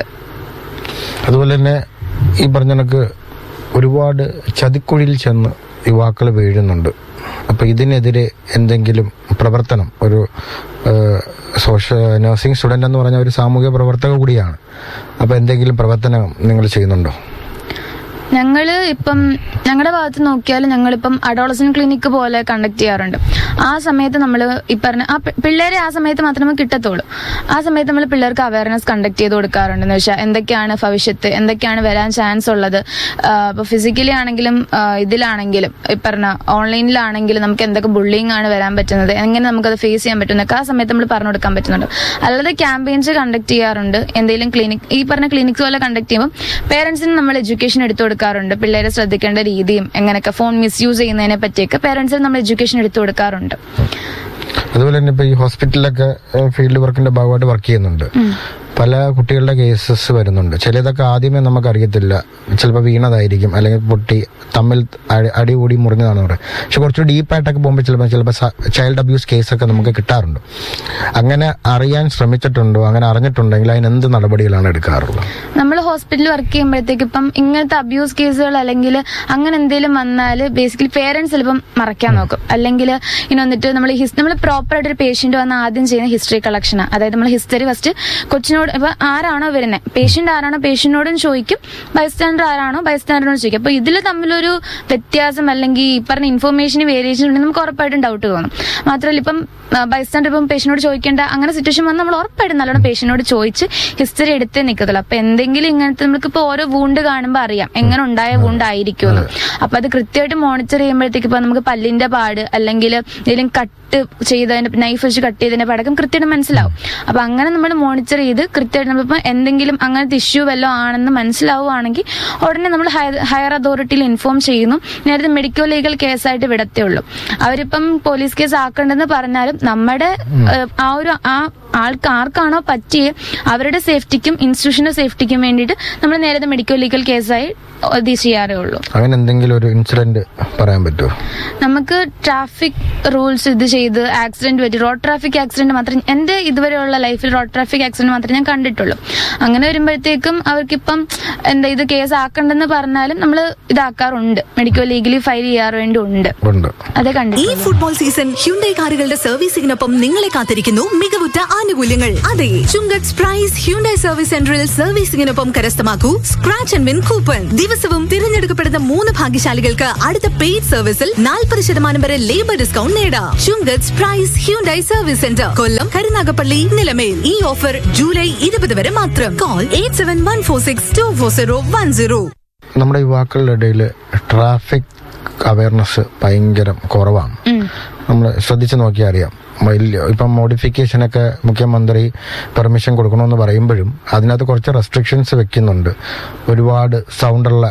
അതുപോലെ തന്നെ ഈ പറഞ്ഞ കണക്ക് ഒരുപാട് ചതിക്കുഴിയിൽ ചെന്ന് യുവാക്കൾ വീഴുന്നുണ്ട് അപ്പൊ ഇതിനെതിരെ എന്തെങ്കിലും പ്രവർത്തനം ഒരു സോഷ്യൽ നഴ്സിംഗ് സ്റ്റുഡന്റ് എന്ന് പറഞ്ഞ ഒരു സാമൂഹിക പ്രവർത്തക കൂടിയാണ് അപ്പൊ എന്തെങ്കിലും പ്രവർത്തനം നിങ്ങൾ ചെയ്യുന്നുണ്ടോ ഞങ്ങള് ഇപ്പം ഞങ്ങളുടെ ഭാഗത്ത് നോക്കിയാൽ ഞങ്ങളിപ്പം അഡോളസൻ ക്ലിനിക്ക് പോലെ കണ്ടക്ട് ചെയ്യാറുണ്ട് ആ സമയത്ത് നമ്മൾ ഈ പറഞ്ഞ ആ പി- പിള്ളേരെ ആ സമയത്ത് മാത്രമേ കിട്ടത്തുള്ളൂ ആ സമയത്ത് നമ്മൾ പിള്ളേർക്ക് അവയർനെസ് കണ്ടക്ട് ചെയ്ത് കൊടുക്കാറുണ്ട് എന്ന് വെച്ചാൽ എന്തൊക്കെയാണ് ഭവിഷ്യത്ത് എന്തൊക്കെയാണ് വരാൻ ചാൻസ് ഉള്ളത് ഇപ്പൊ ഫിസിക്കലി ആണെങ്കിലും ആ, ഇതിലാണെങ്കിലും ഈ പറഞ്ഞ ഓൺലൈനിലാണെങ്കിലും നമുക്ക് എന്തൊക്കെ ബുള്ളിങ് ആണ് വരാൻ പറ്റുന്നത് എങ്ങനെ നമുക്കത് ഫേസ് ചെയ്യാൻ പറ്റുന്നൊക്കെ ആ സമയത്ത് നമ്മൾ പറഞ്ഞു കൊടുക്കാൻ പറ്റുന്നുണ്ട് അല്ലാതെ ക്യാമ്പയിൻസ് കണ്ടക്ട് ചെയ്യാറുണ്ട് എന്തെങ്കിലും ക്ലിനിക് ഈ പറഞ്ഞ ക്ലിനിക്സ് പോലെ കണ്ടക്ട് ചെയ്യുമ്പോൾ പേരൻസിന് നമ്മൾ എഡ്യൂക്കേഷൻ എടുത്തു കൊടുക്കാറുണ്ട് പിള്ളേരെ ശ്രദ്ധിക്കേണ്ട രീതിയും എങ്ങനെയൊക്കെ ഫോൺ മിസ്യൂസ് ചെയ്യുന്നതിനെ പറ്റിയൊക്കെ പേരൻസിന് നമ്മൾ എഡ്യൂക്കേഷൻ എടുത്തു കൊടുക്കാറുണ്ട് അതുപോലെ തന്നെ ഇപ്പൊ ഈ ഹോസ്പിറ്റലിലൊക്കെ ഫീൽഡ് വർക്കിന്റെ ഭാഗമായിട്ട് വർക്ക് ചെയ്യുന്നുണ്ട് പല കുട്ടികളുടെ കേസസ് വരുന്നുണ്ട് ചിലതൊക്കെ ആദ്യമേ നമുക്ക് അറിയത്തില്ല ചിലപ്പോൾ വീണതായിരിക്കും അല്ലെങ്കിൽ പൊട്ടി തമ്മിൽ അടി- അടികൂടി മുറിഞ്ഞതാണ് പറയുക പക്ഷെ കുറച്ച് ഡീപ്പായിട്ടൊക്കെ പോകുമ്പോൾ ചിലപ്പോൾ ചിലപ്പോൾ ചൈൽഡ് അബ്യൂസ് കേസൊക്കെ നമുക്ക് കിട്ടാറുണ്ട് അങ്ങനെ അറിയാൻ ശ്രമിച്ചിട്ടുണ്ടോ അങ്ങനെ അറിഞ്ഞിട്ടുണ്ടെങ്കിൽ അതിന് എന്ത് നടപടികളാണ് എടുക്കാറുള്ളത് നമ്മൾ ഹോസ്പിറ്റലിൽ വർക്ക് ചെയ്യുമ്പോഴത്തേക്ക് ഇപ്പം ഇങ്ങനത്തെ അബ്യൂസ് കേസുകൾ അല്ലെങ്കിൽ അങ്ങനെ എന്തെങ്കിലും വന്നാൽ ബേസിക്കലി പേരൻസ് ചിലപ്പം മറയ്ക്കാൻ നോക്കും അല്ലെങ്കിൽ ഇനി വന്നിട്ട് നമ്മൾ നമ്മൾ പ്രോപ്പർ ആയിട്ട് ഒരു പേഷ്യന്റ് വന്ന് ആദ്യം ചെയ്യുന്ന ഹിസ്റ്ററി കളക്ഷനാണ് അതായത് നമ്മൾ ഹിസ്റ്ററി ഫസ്റ്റ് കൊച്ചിനോട് പേഷ്യന്റിനോട് ഇപ്പൊ ആരാണോ വരുന്നത് പേഷ്യന്റ് ആരാണോ പേഷ്യന്റിനോടും ചോദിക്കും ബൈസ്റ്റാൻഡർ ആരാണോ ബൈസ്റ്റാൻഡറിനോട് ചോദിക്കും അപ്പൊ ഇതിൽ തമ്മിലൊരു വ്യത്യാസം അല്ലെങ്കിൽ ഈ പറഞ്ഞ ഇൻഫോർമേഷന് വേരിയേഷൻ ഉണ്ടെങ്കിൽ നമുക്ക് ഉറപ്പായിട്ടും ഡൗട്ട് തോന്നും മാത്രമല്ല ഇപ്പം ബൈസ്റ്റാൻഡർ ഇപ്പം പേഷ്യനോട് ചോദിക്കേണ്ട അങ്ങനെ സിറ്റുവേഷൻ വന്ന് നമ്മൾ ഉറപ്പായിട്ടും നല്ലോണം പേഷ്യനോട് ചോദിച്ച് ഹിസ്റ്ററി എടുത്തേ നിൽക്കത്തുള്ളൂ അപ്പൊ എന്തെങ്കിലും ഇങ്ങനത്തെ നമുക്ക് ഇപ്പൊ ഓരോ വൂണ്ട് കാണുമ്പോൾ അറിയാം എങ്ങനെ ഉണ്ടായ വൂണ്ട് ആയിരിക്കും എന്ന് അപ്പൊ അത് കൃത്യമായിട്ട് മോണിറ്റർ ചെയ്യുമ്പോഴത്തേക്ക് ഇപ്പൊ നമുക്ക് പല്ലിന്റെ പാട് അല്ലെങ്കിൽ എന്തെങ്കിലും കട്ട് ചെയ്തതിന്റെ നൈഫ് വെച്ച് കട്ട് ചെയ്തതിന്റെ പാടക്കം കൃത്യമായിട്ട് മനസ്സിലാവും അപ്പൊ അങ്ങനെ നമ്മൾ മോണിറ്റർ ചെയ്ത് കൃത്യമായിട്ട് നമ്മളിപ്പോ എന്തെങ്കിലും അങ്ങനത്തെ ഇഷ്യൂ വല്ലതും ആണെന്ന് മനസ്സിലാവുകയാണെങ്കിൽ ഉടനെ നമ്മൾ ഹയർ അതോറിറ്റിയിൽ ഇൻഫോം ചെയ്യുന്നു നേരത്തെ മെഡിക്കൽ ലീഗൽ കേസായിട്ട് വിടത്തേ ഉള്ളൂ അവരിപ്പം പോലീസ് കേസ് ആക്കണ്ടെന്ന് പറഞ്ഞാലും നമ്മുടെ ഏഹ്, ആ ഒരു ആ ആൾക്ക് ആർക്കാണോ പറ്റിയ അവരുടെ സേഫ്റ്റിക്കും ഇൻസ്റ്റിറ്റ്യൂഷന്റെ സേഫ്റ്റിക്കും വേണ്ടിയിട്ട് നമ്മൾ നേരത്തെ മെഡിക്കൽ ലീഗൽ കേസായി ഇത് ചെയ്യാറേ ഉള്ളൂ അങ്ങനെ എന്തെങ്കിലും ഒരു ഇൻസിഡന്റ് പറയാൻ പറ്റുമോ നമുക്ക് ട്രാഫിക് റൂൾസ് ഇത് ചെയ്ത് ആക്സിഡന്റ് പറ്റി റോഡ് ട്രാഫിക് ആക്സിഡന്റ് മാത്രം എന്റെ ഇതുവരെയുള്ള ലൈഫിൽ റോഡ് ട്രാഫിക് ആക്സിഡന്റ് മാത്രമേ ഞാൻ കണ്ടിട്ടുള്ളൂ അങ്ങനെ വരുമ്പോഴത്തേക്കും അവർക്കിപ്പം എന്താ ഇത് കേസ് ആക്കണ്ടെന്ന് പറഞ്ഞാലും നമ്മൾ ഇതാക്കാറുണ്ട് മെഡിക്കൽ ലീഗലി ഫയൽ ചെയ്യാറ് വേണ്ടി ഉണ്ട് ഉണ്ട് അതേ ഈ കണ്ടിട്ടുള്ളൂ ഫുട്ബോൾ സീസൺ ഹ്യുണ്ടൈ കാറുകളുടെ സർവീസിംഗിനൊപ്പം നിങ്ങളെ കാത്തിരിക്കുന്നു മികവുറ്റ ആനുകൂല്യങ്ങൾ അതെ ചുങ്കത്ത് പ്രൈസ് ഹ്യുണ്ടൈ സർവീസ് സെന്ററിൽ സർവീസിംഗിനൊപ്പം കരസ്ഥമാക്കൂ സ്ക്രാച്ച് ആൻഡ് വിൻ കൂപ്പൺ ദിവസവും തിരഞ്ഞെടുക്കപ്പെടുന്ന മൂന്ന് ഭാഗ്യശാലികൾക്ക് അടുത്ത പെയ്ഡ് സർവീസിൽ നാൽപ്പത് ശതമാനം വരെ ലേബർ ഡിസ്കൗണ്ട് നേടാം Chungath Prize Hyundai service centre Kollam Karunagappally Nilamel ഈ ഓഫർ ജൂലൈ ഇരുപത് വരെ മാത്രം call eight seven one four six two four zero one zero നമ്മുടെ യുവാക്കളുടെ ഇടയിൽ ട്രാഫിക് അവയർനെസ് ഭയങ്കര കുറവാണ് നമ്മൾ ശ്രദ്ധിച്ചു നോക്കിയാൽ അറിയാം വലിയ ഇപ്പം മോഡിഫിക്കേഷനൊക്കെ മുഖ്യമന്ത്രി പെർമിഷൻ കൊടുക്കണമെന്ന് പറയുമ്പോഴും അതിനകത്ത് കുറച്ച് റെസ്ട്രിക്ഷൻസ് വെക്കുന്നുണ്ട് ഒരുപാട് സൗണ്ടുള്ള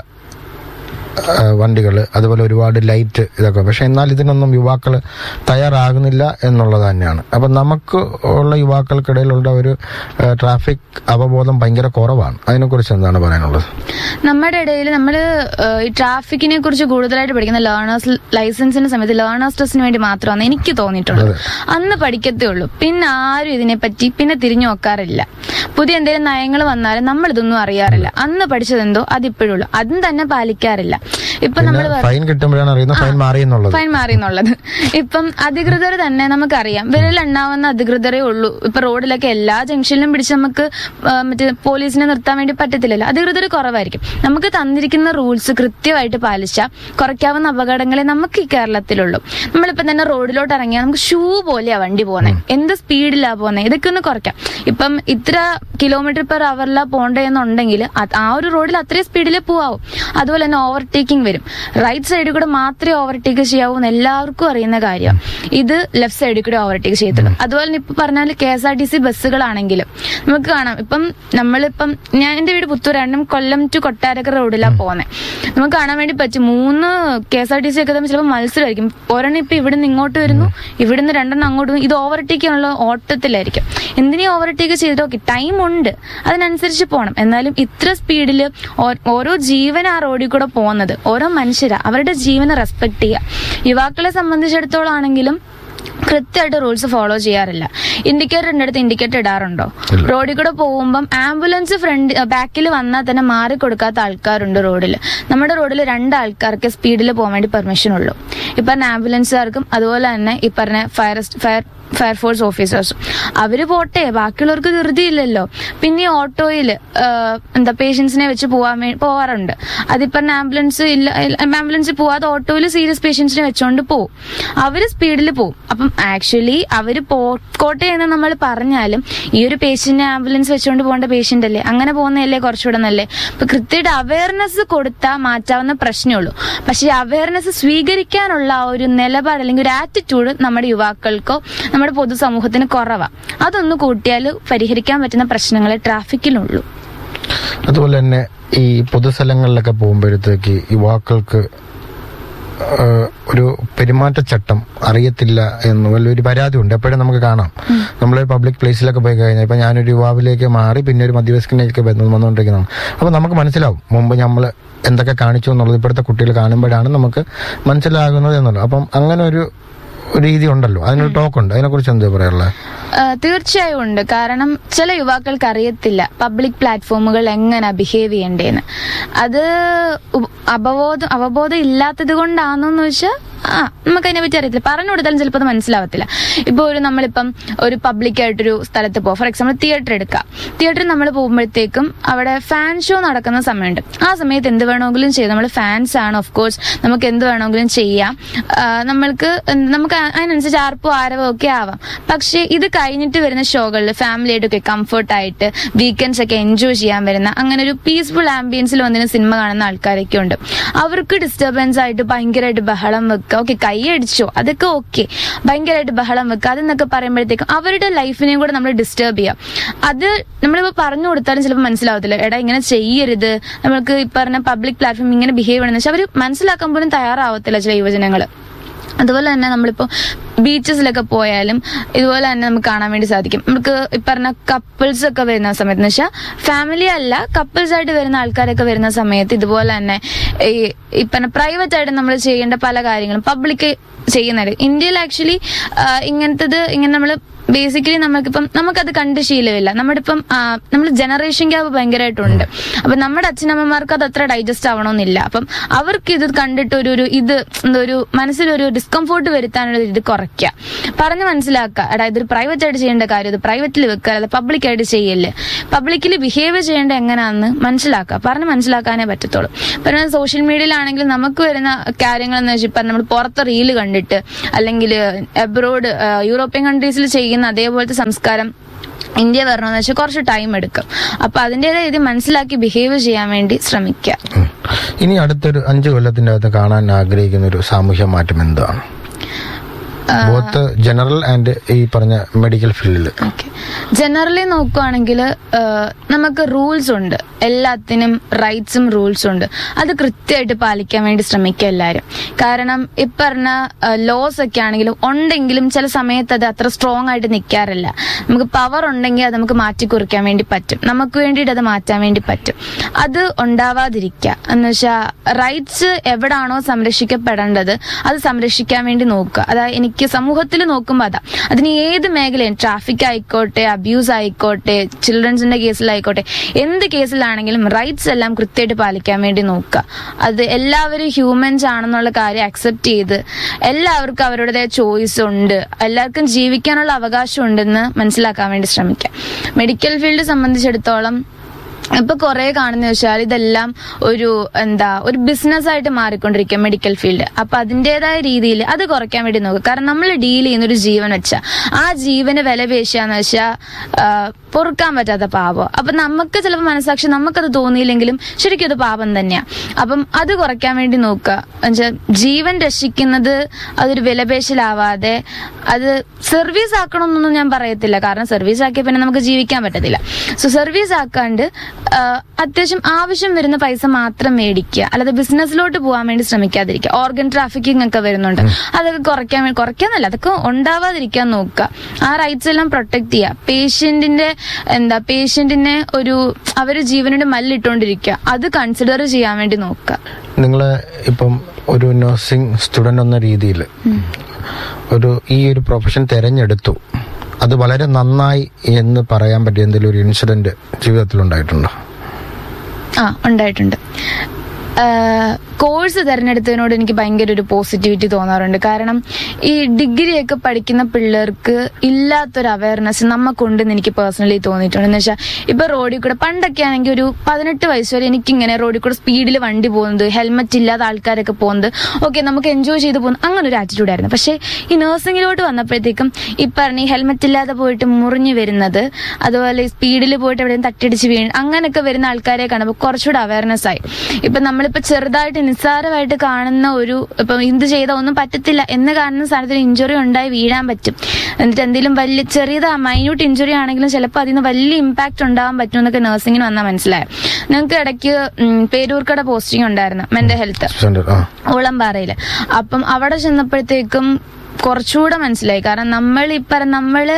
വണ്ടികൾ അതുപോലെ ഒരുപാട് ലൈറ്റ് ഇതൊക്കെ പക്ഷെ എന്നാൽ ഇതിനൊന്നും യുവാക്കൾ തയ്യാറാകുന്നില്ല എന്നുള്ളത് തന്നെയാണ് അപ്പം നമുക്ക് ഉള്ള യുവാക്കൾക്കിടയിലുള്ള ഒരു ട്രാഫിക് അവബോധം ഭയങ്കര കുറവാണ് അതിനെക്കുറിച്ച് എന്താണ് പറയാനുള്ളത് നമ്മുടെ ഇടയിൽ നമ്മൾ ഈ ട്രാഫിക്കിനെ കുറിച്ച് കൂടുതലായിട്ട് പഠിക്കുന്ന ലേണേഴ്സ് ലൈസൻസിന്റെ സമയത്ത് ലേണേഴ്സ് ടെസ്റ്റിന് വേണ്ടി മാത്രമാണ് എനിക്ക് തോന്നിയിട്ടുള്ളത് അതെ. അന്ന് പഠിക്കത്തേ ഉള്ളൂ പിന്നെ ആരും ഇതിനെപ്പറ്റി പിന്നെ തിരിഞ്ഞു നോക്കാറില്ല പുതിയ എന്തെങ്കിലും നയങ്ങൾ വന്നാലും നമ്മൾ ഇതൊന്നും അറിയാറില്ല അന്ന് പഠിച്ചതെന്തോ അതിപ്പോഴും ഉള്ളൂ അതും തന്നെ പാലിക്കാറില്ല ഇപ്പൊ നമ്മൾ പിന്നെ ഫൈൻ കിട്ടുമ്പോഴാണ് അറിയുന്നത് ഫൈൻ മാറി എന്നുള്ളത് ഫൈൻ മാറി എന്നുള്ളത് ഇപ്പം അധികൃതർ തന്നെ നമുക്കറിയാം വിരലെണ്ണാവുന്ന അധികൃതരേ ഉള്ളൂ ഇപ്പൊ റോഡിലൊക്കെ എല്ലാ ജംഗ്ഷനിലും പിടിച്ച് നമുക്ക് ആ, മറ്റേ പോലീസിനെ നിർത്താൻ വേണ്ടി പറ്റത്തില്ലല്ലോ അധികൃതർ കുറവായിരിക്കും നമുക്ക് തന്നിരിക്കുന്ന റൂൾസ് കൃത്യമായിട്ട് പാലിച്ചാൽ കുറയ്ക്കാവുന്ന അപകടങ്ങളെ നമുക്ക് ഈ കേരളത്തിലുള്ളൂ നമ്മളിപ്പം തന്നെ റോഡിലോട്ട് ഇറങ്ങിയാൽ നമുക്ക് ഷൂ പോലെയാ വണ്ടി പോകുന്നത് എന്ത് സ്പീഡിലാ പോകുന്നത് ഇതൊക്കെ ഒന്ന് കുറയ്ക്കാം ഇപ്പം ഇത്ര കിലോമീറ്റർ പെർ അവറിലാ പോണ്ടെന്നുണ്ടെങ്കിൽ ആ ഒരു റോഡിൽ അത്രയും സ്പീഡിൽ പോവാവും അതുപോലെ തന്നെ ഓവർടേക്കിംഗ് വരും റൈറ്റ് സൈഡിൽ കൂടെ മാത്രമേ ഓവർടേക്ക് ചെയ്യാവൂ എന്ന് എല്ലാവർക്കും അറിയുന്ന കാര്യം ഇത് ലെഫ്റ്റ് സൈഡിൽ കൂടെ ഓവർടേക്ക് ചെയ്യത്തുള്ളൂ അതുപോലെ തന്നെ ഇപ്പൊ പറഞ്ഞാൽ K S R T C ബസ്സുകളാണെങ്കിലും നമുക്ക് കാണാം ഇപ്പം നമ്മളിപ്പം ഞാൻ എന്റെ വീട് പുത്തൂരാണ്ടും കൊല്ലം ടു കൊട്ടാരക്കര റോഡിലാണ് പോകുന്നത് നമുക്ക് കാണാൻ വേണ്ടി പറ്റും മൂന്ന് K S R T C ഒക്കെ തമ്മിൽ ചിലപ്പോൾ മത്സരമായിരിക്കും ഒരെണ്ണം ഇപ്പൊ ഇവിടുന്ന് ഇങ്ങോട്ട് വരുന്നു ഇവിടുന്ന് രണ്ടെണ്ണം അങ്ങോട്ട് വരുന്നു ഇത് ഓവർടേക്ക് ചെയ്യാനുള്ള ഓട്ടത്തിലായിരിക്കും എന്തിനീ ഓവർടേക്ക് ചെയ്തിട്ട് ഓക്കെ ടൈം ഉണ്ട് അതിനനുസരിച്ച് പോകണം എന്നാലും ഇത്ര സ്പീഡിൽ ഓരോ ജീവൻ ആ റോഡിൽ കൂടെ പോകുന്നത് ഓരോ മനുഷ്യരാ അവരുടെ ജീവനെ റെസ്പെക്ട് ചെയ്യുക യുവാക്കളെ സംബന്ധിച്ചിടത്തോളം ആണെങ്കിലും കൃത്യമായിട്ട് റൂൾസ് ഫോളോ ചെയ്യാറില്ല ഇൻഡിക്കേറ്ററിന്റെ അടുത്ത് ഇൻഡിക്കേറ്റർ ഇടാറുണ്ടോ റോഡിൽ കൂടെ പോകുമ്പം ആംബുലൻസ് ഫ്രണ്ട് ബാക്കിൽ വന്നാൽ തന്നെ മാറി കൊടുക്കാത്ത ആൾക്കാരുണ്ട് റോഡിൽ നമ്മുടെ റോഡിൽ രണ്ട് ആൾക്കാർക്ക് സ്പീഡിൽ പോകാൻ വേണ്ടി പെർമിഷൻ ഉള്ളൂ ഈ പറഞ്ഞ ആംബുലൻസുകാർക്കും അതുപോലെ തന്നെ ഈ പറഞ്ഞ ഫയർ ഫയർ ഫയർഫോഴ്സ് ഓഫീസേഴ്സും അവര് പോട്ടെ ബാക്കിയുള്ളവർക്ക് ധൃതിയില്ലല്ലോ പിന്നെ ഈ ഓട്ടോയില് എന്താ പേഷ്യൻസിനെ വെച്ച് പോവാൻ വേ- പോവാറുണ്ട് അതിപ്പോ ആംബുലൻസ് ഇല്ല ആംബുലൻസിൽ പോവാതെ ഓട്ടോയിൽ സീരിയസ് പേഷ്യൻസിനെ വെച്ചോണ്ട് പോവും അവര് സ്പീഡിൽ പോവും അപ്പം ആക്ച്വലി അവര് പോട്ടെ എന്ന് നമ്മൾ പറഞ്ഞാലും ഈ ഒരു പേഷ്യന്റിനെ ആംബുലൻസ് വെച്ചുകൊണ്ട് പോകേണ്ട പേഷ്യന്റ് അല്ലേ അങ്ങനെ പോകുന്നതല്ലേ കുറച്ചുകൂടെ നല്ലേ അപ്പൊ കൃത്യമായിട്ട് അവയർനെസ് കൊടുത്താൽ മാറ്റാവുന്ന പ്രശ്നമേ ഉള്ളൂ പക്ഷെ അവയർനെസ് സ്വീകരിക്കാനുള്ള ആ ഒരു നിലപാട് അല്ലെങ്കിൽ ഒരു ആറ്റിറ്റ്യൂഡ് നമ്മുടെ യുവാക്കൾക്കോ നമ്മുടെ പൊതുസമൂഹത്തിന് കുറവാ അതൊന്ന് കൂട്ടിയാൽ പരിഹരിക്കാൻ പറ്റുന്ന പ്രശ്നങ്ങളെ ട്രാഫിക്കിലുള്ളൂ അതുപോലെ തന്നെ ഈ പൊതുസ്ഥലങ്ങളിലൊക്കെ പോകുമ്പോഴത്തേക്ക് യുവാക്കൾക്ക് ആ, ഒരു പെരുമാറ്റച്ചട്ടം അറിയത്തില്ല എന്ന് വലിയൊരു പരാതി ഉണ്ട് എപ്പോഴും നമുക്ക് കാണാം നമ്മൾ പബ്ലിക് പ്ലേസിലൊക്കെ പോയി കഴിഞ്ഞാൽ ഇപ്പൊ ഞാനൊരു യുവാവിലേക്ക് മാറി പിന്നെ ഒരു മധ്യവയസ്കനിലേക്ക് വന്നു വന്നുകൊണ്ടിരിക്കുന്നതാണ് അപ്പൊ നമുക്ക് മനസ്സിലാവും മുമ്പ് നമ്മൾ എന്തൊക്കെ കാണിച്ചു എന്നുള്ളത് ഇപ്പോഴത്തെ കുട്ടികൾ കാണുമ്പോഴാണ് നമുക്ക് മനസ്സിലാകുന്നത് എന്നുള്ളത് അപ്പം അങ്ങനെ ഒരു രീതി ഉണ്ടല്ലോ അതിനൊരു ടോക്ക് ഉണ്ട് അതിനെക്കുറിച്ച് എന്താ പറയാനുള്ളത് ആ, തീർച്ചയായും ഉണ്ട് കാരണം ചില യുവാക്കൾക്ക് അറിയത്തില്ല പബ്ലിക് പ്ലാറ്റ്ഫോമുകൾ എങ്ങനെ ബിഹേവ് ചെയ്യണ്ടേന്ന് അത് ഉ- അവബോധം അവബോധം ഇല്ലാത്തത് കൊണ്ടാണെന്ന് വെച്ചാൽ ആ നമുക്ക് അതിനെ പറ്റി അറിയത്തില്ല പറഞ്ഞു കൊടുത്താലും ചിലപ്പോൾ അത് മനസ്സിലാവത്തില്ല ഇപ്പോൾ ഒരു നമ്മളിപ്പം ഒരു പബ്ലിക് ആയിട്ടൊരു സ്ഥലത്ത് പോകും ഫോർ എക്സാമ്പിൾ തിയേറ്റർ എടുക്കാം തിയേറ്ററിൽ നമ്മൾ പോകുമ്പോഴത്തേക്കും അവിടെ ഫാൻ ഷോ നടക്കുന്ന സമയമുണ്ട് ആ സമയത്ത് എന്ത് വേണമെങ്കിലും ചെയ്യാം നമ്മൾ ഫാൻസ് ആണ് ഓഫ് കോഴ്സ് നമുക്ക് എന്ത് വേണമെങ്കിലും ചെയ്യാം ആ, നമ്മൾക്ക് എന്ത് നമുക്ക് അതിനനുസരിച്ച് ആർപ്പോ ആരവോ ഒക്കെ ആവാം പക്ഷേ ഇത് കഴിഞ്ഞിട്ട് വരുന്ന ഷോകളിൽ ഫാമിലി ആയിട്ടൊക്കെ കംഫർട്ട് ആയിട്ട് വീക്കെൻഡ്സ് ഒക്കെ എൻജോയ് ചെയ്യാൻ വരുന്ന അങ്ങനെ ഒരു പീസ്ഫുൾ ആംബിയൻസിൽ വന്നിന് സിനിമ കാണുന്ന ആൾക്കാരൊക്കെ ഉണ്ട് അവർക്ക് ഡിസ്റ്റർബൻസ് ആയിട്ട് ഭയങ്കരമായിട്ട് ബഹളം വെക്കുക ഓക്കെ കൈയടിച്ചോ അതൊക്കെ ഓക്കെ ഭയങ്കരമായിട്ട് ബഹളം വെക്കുക അതെന്നൊക്കെ പറയുമ്പോഴത്തേക്കും അവരുടെ ലൈഫിനെയും കൂടെ നമ്മൾ ഡിസ്റ്റർബ് ചെയ്യാം അത് നമ്മളിപ്പോൾ പറഞ്ഞു കൊടുത്താലും ചിലപ്പോൾ മനസ്സിലാവത്തില്ല എടാ ഇങ്ങനെ ചെയ്യരുത് നമ്മൾക്ക് ഈ പറഞ്ഞ പബ്ലിക് പ്ലാറ്റ്ഫോം ഇങ്ങനെ ബിഹേവ് ചെയ്യണമെന്ന് വെച്ചാൽ അവർ മനസ്സിലാക്കാൻ പോലും തയ്യാറാവത്തില്ല ചില യുവജനങ്ങൾ അതുപോലെ തന്നെ നമ്മളിപ്പോ ബീച്ചസിലൊക്കെ പോയാലും ഇതുപോലെ തന്നെ നമുക്ക് കാണാൻ വേണ്ടി സാധിക്കും നമുക്ക് ഈ പറഞ്ഞ കപ്പിൾസ് ഒക്കെ വരുന്ന സമയത്ത് എന്ന് വെച്ചാൽ ഫാമിലി അല്ല കപ്പിൾസ് ആയിട്ട് വരുന്ന ആൾക്കാരൊക്കെ വരുന്ന സമയത്ത് ഇതുപോലെ തന്നെ ഈ ഈ പറഞ്ഞ പ്രൈവറ്റ് ആയിട്ട് നമ്മൾ ചെയ്യേണ്ട പല കാര്യങ്ങളും പബ്ലിക് ചെയ്യുന്നത് ഇന്ത്യയിൽ ആക്ച്വലി ഇങ്ങനത്തത് ഇങ്ങനെ നമ്മൾ ബേസിക്കലി നമുക്കിപ്പം നമുക്കത് കണ്ട് ശീലമില്ല നമ്മുടെ ഇപ്പം നമ്മൾ ജനറേഷൻ ഗ്യാപ്പ് ഭയങ്കരമായിട്ടുണ്ട് അപ്പൊ നമ്മുടെ അച്ഛനമ്മമാർക്ക് അത് അത്ര ഡൈജസ്റ്റ് ആവണമെന്നില്ല അപ്പം അവർക്ക് ഇത് കണ്ടിട്ട് ഒരു ഒരു ഇത് എന്താ ഒരു മനസ്സിലൊരു ഡിസ്കംഫോർട്ട് വരുത്താനുള്ള ഒരു ഇത് കുറയ്ക്കുക പറഞ്ഞ് മനസ്സിലാക്കുക എടാ ഇതൊരു പ്രൈവറ്റ് ആയിട്ട് ചെയ്യേണ്ട കാര്യം ഇത് പ്രൈവറ്റിൽ വെക്കുക അല്ലാതെ പബ്ലിക് ആയിട്ട് ചെയ്യല്ലേ പബ്ലിക്കിൽ ബിഹേവ് ചെയ്യേണ്ട എങ്ങനെയാണെന്ന് മനസ്സിലാക്കുക പറഞ്ഞ് മനസ്സിലാക്കാനേ പറ്റത്തുള്ളൂ പറഞ്ഞാൽ സോഷ്യൽ മീഡിയയിലാണെങ്കിൽ നമുക്ക് വരുന്ന കാര്യങ്ങൾ എന്ന് വെച്ചാൽ നമ്മൾ പുറത്ത് റീല് കണ്ടിട്ട് അല്ലെങ്കിൽ എബ്രോഡ് യൂറോപ്യൻ കൺട്രീസിൽ ചെയ്യുന്ന അതേപോലത്തെ സംസ്കാരം ഇന്ത്യ വരണമെന്ന് വെച്ചാൽ കുറച്ച് ടൈം എടുക്കും അപ്പൊ അതിൻ്റെതായ ഇത് മനസ്സിലാക്കി ബിഹേവ് ചെയ്യാൻ വേണ്ടി ശ്രമിക്കുക ഉം. ഇനി അടുത്തൊരു അഞ്ചു കൊല്ലത്തിന്റെ അകത്ത് കാണാൻ ആഗ്രഹിക്കുന്ന ഒരു സാമൂഹ്യ മാറ്റം എന്താണ് ബോത്ത് ജനറൽ ആൻഡ് ഈ പറഞ്ഞ മെഡിക്കൽ ഫീൽഡിൽ ഓക്കെ ജനറലി നോക്കുവാണെങ്കിൽ നമുക്ക് റൂൾസ് ഉണ്ട് എല്ലാത്തിനും റൈറ്റ്സും റൂൾസും ഉണ്ട് അത് കൃത്യമായിട്ട് പാലിക്കാൻ വേണ്ടി ശ്രമിക്കുക എല്ലാവരും കാരണം ഇപ്പറഞ്ഞ ലോസ് ഒക്കെ ആണെങ്കിലും ഉണ്ടെങ്കിലും ചില സമയത്ത് അത് അത്ര സ്ട്രോങ് ആയിട്ട് നിൽക്കാറില്ല നമുക്ക് പവർ ഉണ്ടെങ്കിൽ അത് നമുക്ക് മാറ്റി കുറിക്കാൻ വേണ്ടി പറ്റും നമുക്ക് വേണ്ടിയിട്ട് അത് മാറ്റാൻ വേണ്ടി പറ്റും അത് ഉണ്ടാവാതിരിക്കുക എന്ന് വെച്ചാൽ റൈറ്റ്സ് എവിടാണോ സംരക്ഷിക്കപ്പെടേണ്ടത് അത് സംരക്ഷിക്കാൻ വേണ്ടി നോക്കുക അതായത് എനിക്ക് സമൂഹത്തിൽ നോക്കുമ്പോൾ അതാ അതിന് ഏത് മേഖലയും ട്രാഫിക് ആയിക്കോട്ടെ അബ്യൂസ് ആയിക്കോട്ടെ ചിൽഡ്രൻസിന്റെ കേസിലായിക്കോട്ടെ എന്ത് കേസിലാണെങ്കിലും റൈറ്റ്സ് എല്ലാം കൃത്യമായിട്ട് പാലിക്കാൻ വേണ്ടി നോക്കുക അത് എല്ലാവരും ഹ്യൂമൻസ് ആണെന്നുള്ള കാര്യം അക്സെപ്റ്റ് ചെയ്ത് എല്ലാവർക്കും അവരുടേതായ ചോയ്സ് ഉണ്ട് എല്ലാവർക്കും ജീവിക്കാനുള്ള അവകാശം ഉണ്ടെന്ന് മനസ്സിലാക്കാൻ വേണ്ടി ശ്രമിക്കാം മെഡിക്കൽ ഫീൽഡ് സംബന്ധിച്ചിടത്തോളം ഇപ്പൊ കുറെ കാണുന്ന വെച്ചാൽ ഇതെല്ലാം ഒരു എന്താ ഒരു ബിസിനസ് ആയിട്ട് മാറിക്കൊണ്ടിരിക്കുക മെഡിക്കൽ ഫീൽഡ് അപ്പൊ അതിന്റേതായ രീതിയിൽ അത് കുറയ്ക്കാൻ വേണ്ടി നോക്കുക കാരണം നമ്മൾ ഡീൽ ചെയ്യുന്ന ഒരു ജീവൻ വെച്ചാ ആ ജീവന് വില പേശാന്ന് വെച്ചാൽ പൊറുക്കാൻ പറ്റാത്ത പാപം അപ്പൊ നമുക്ക് ചിലപ്പോൾ മനസ്സാക്ഷി നമുക്കത് തോന്നിയില്ലെങ്കിലും ശരിക്കും അത് പാപം തന്നെയാ അപ്പം അത് കുറയ്ക്കാൻ വേണ്ടി നോക്കുക എന്നുവെച്ചാൽ ജീവൻ രക്ഷിക്കുന്നത് അതൊരു വിലപേശലാവാതെ അത് സർവീസ് ആക്കണമെന്നൊന്നും ഞാൻ പറയത്തില്ല കാരണം സർവീസ് ആക്കിയ പിന്നെ നമുക്ക് ജീവിക്കാൻ പറ്റത്തില്ല സോ സർവീസ് ആക്കാണ്ട് ആ, അത്യാവശ്യം ആവശ്യം വരുന്ന പൈസ മാത്രം മേടിക്കുക അല്ലാതെ ബിസിനസ്സിലോട്ട് പോകാൻ വേണ്ടി ശ്രമിക്കാതിരിക്കുക ഓർഗൻ ട്രാഫിക്കിംഗ് ഒക്കെ വരുന്നുണ്ട് അതൊക്കെ കുറയ്ക്കാൻ വേണ്ടി കുറയ്ക്കാന്നല്ല അതൊക്കെ ഉണ്ടാവാതിരിക്കാൻ നോക്കുക ആ റൈറ്റ്സ് എല്ലാം പ്രൊട്ടക്ട് ചെയ്യുക പേഷ്യന്റിന്റെ എന്താ പേഷ്യന്റിനെ ഒരു അവര് ജീവനോട് മല്ലിട്ടുകൊണ്ടിരിക്കുക അത് കൺസിഡർ ചെയ്യാൻ വേണ്ടി നോക്കുക നിങ്ങൾ ഇപ്പം ഒരു നഴ്സിംഗ് സ്റ്റുഡന്റ് എന്ന രീതിയിൽ ഒരു ഈ ഒരു പ്രൊഫഷൻ തിരഞ്ഞെടുത്തു അത് വളരെ നന്നായി എന്ന് പറയാൻ പറ്റിയ എന്തെങ്കിലും ഒരു ഇൻസിഡന്റ് ജീവിതത്തിൽ ഉണ്ടായിട്ടുണ്ടോ ആ ഉണ്ടായിട്ടുണ്ട് കോഴ്സ് തിരഞ്ഞെടുത്തതിനോട് എനിക്ക് ഭയങ്കര ഒരു പോസിറ്റിവിറ്റി തോന്നാറുണ്ട് കാരണം ഈ ഡിഗ്രി ഒക്കെ പഠിക്കുന്ന പിള്ളേർക്ക് ഇല്ലാത്തൊരു അവയർനെസ് നമുക്കുണ്ടെന്ന് എനിക്ക് പേഴ്സണലി തോന്നിയിട്ടുണ്ട് എന്ന് വെച്ചാൽ ഇപ്പൊ റോഡിൽ കൂടെ പണ്ടൊക്കെ ആണെങ്കിൽ ഒരു പതിനെട്ട് വയസ്സ് വരെ എനിക്കിങ്ങനെ റോഡിൽ കൂടെ സ്പീഡിൽ വണ്ടി പോകുന്നത് ഹെൽമെറ്റ് ഇല്ലാത്ത ആൾക്കാരൊക്കെ പോകുന്നത് ഓക്കെ നമുക്ക് എൻജോയ് ചെയ്ത് പോകുന്നത് അങ്ങനെ ഒരു ആറ്റിറ്റ്യൂഡ് ആയിരുന്നു പക്ഷേ ഈ നഴ്സിംഗിലോട്ട് വന്നപ്പോഴത്തേക്കും ഈ പറഞ്ഞ ഈ ഹെൽമെറ്റ് ഇല്ലാതെ പോയിട്ട് മുറിഞ്ഞു വരുന്നത് അതുപോലെ ഈ സ്പീഡിൽ പോയിട്ട് എവിടെയും തട്ടിടിച്ച് വീണ് അങ്ങനെയൊക്കെ വരുന്ന ആൾക്കാരെ കാണുമ്പോൾ കുറച്ചുകൂടെ അവയർനെസ് ആയി ഇപ്പൊ നമ്മളിപ്പോ ചെറുതായിട്ട് നിസ്സാരമായിട്ട് കാണുന്ന ഒരു ഇപ്പൊ ഇത് ചെയ്താൽ ഒന്നും പറ്റത്തില്ല എന്ന് കാണുന്ന സ്ഥലത്ത് ഇഞ്ചുറി ഉണ്ടായി വീഴാൻ പറ്റും എന്നിട്ട് എന്തെങ്കിലും വലിയ ചെറിയതാ മൈന്യൂട്ട് ഇഞ്ചുറി ആണെങ്കിലും ചിലപ്പോൾ അതിന് വലിയ ഇമ്പാക്ട് ഉണ്ടാവാൻ പറ്റും എന്നൊക്കെ നഴ്സിംഗിന് വന്നാൽ മനസ്സിലായി ഞങ്ങൾക്ക് ഇടയ്ക്ക് ഉം, പേരൂർക്കട പോസ്റ്റിംഗ് ഉണ്ടായിരുന്നു മെന്റൽ ഹെൽത്ത് സെന്റർ ആ ഓളംപാറയില് അപ്പം അവിടെ ചെന്നപ്പോഴത്തേക്കും കുറച്ചുകൂടെ മനസ്സിലായി കാരണം നമ്മൾ ഈ പറ നമ്മള്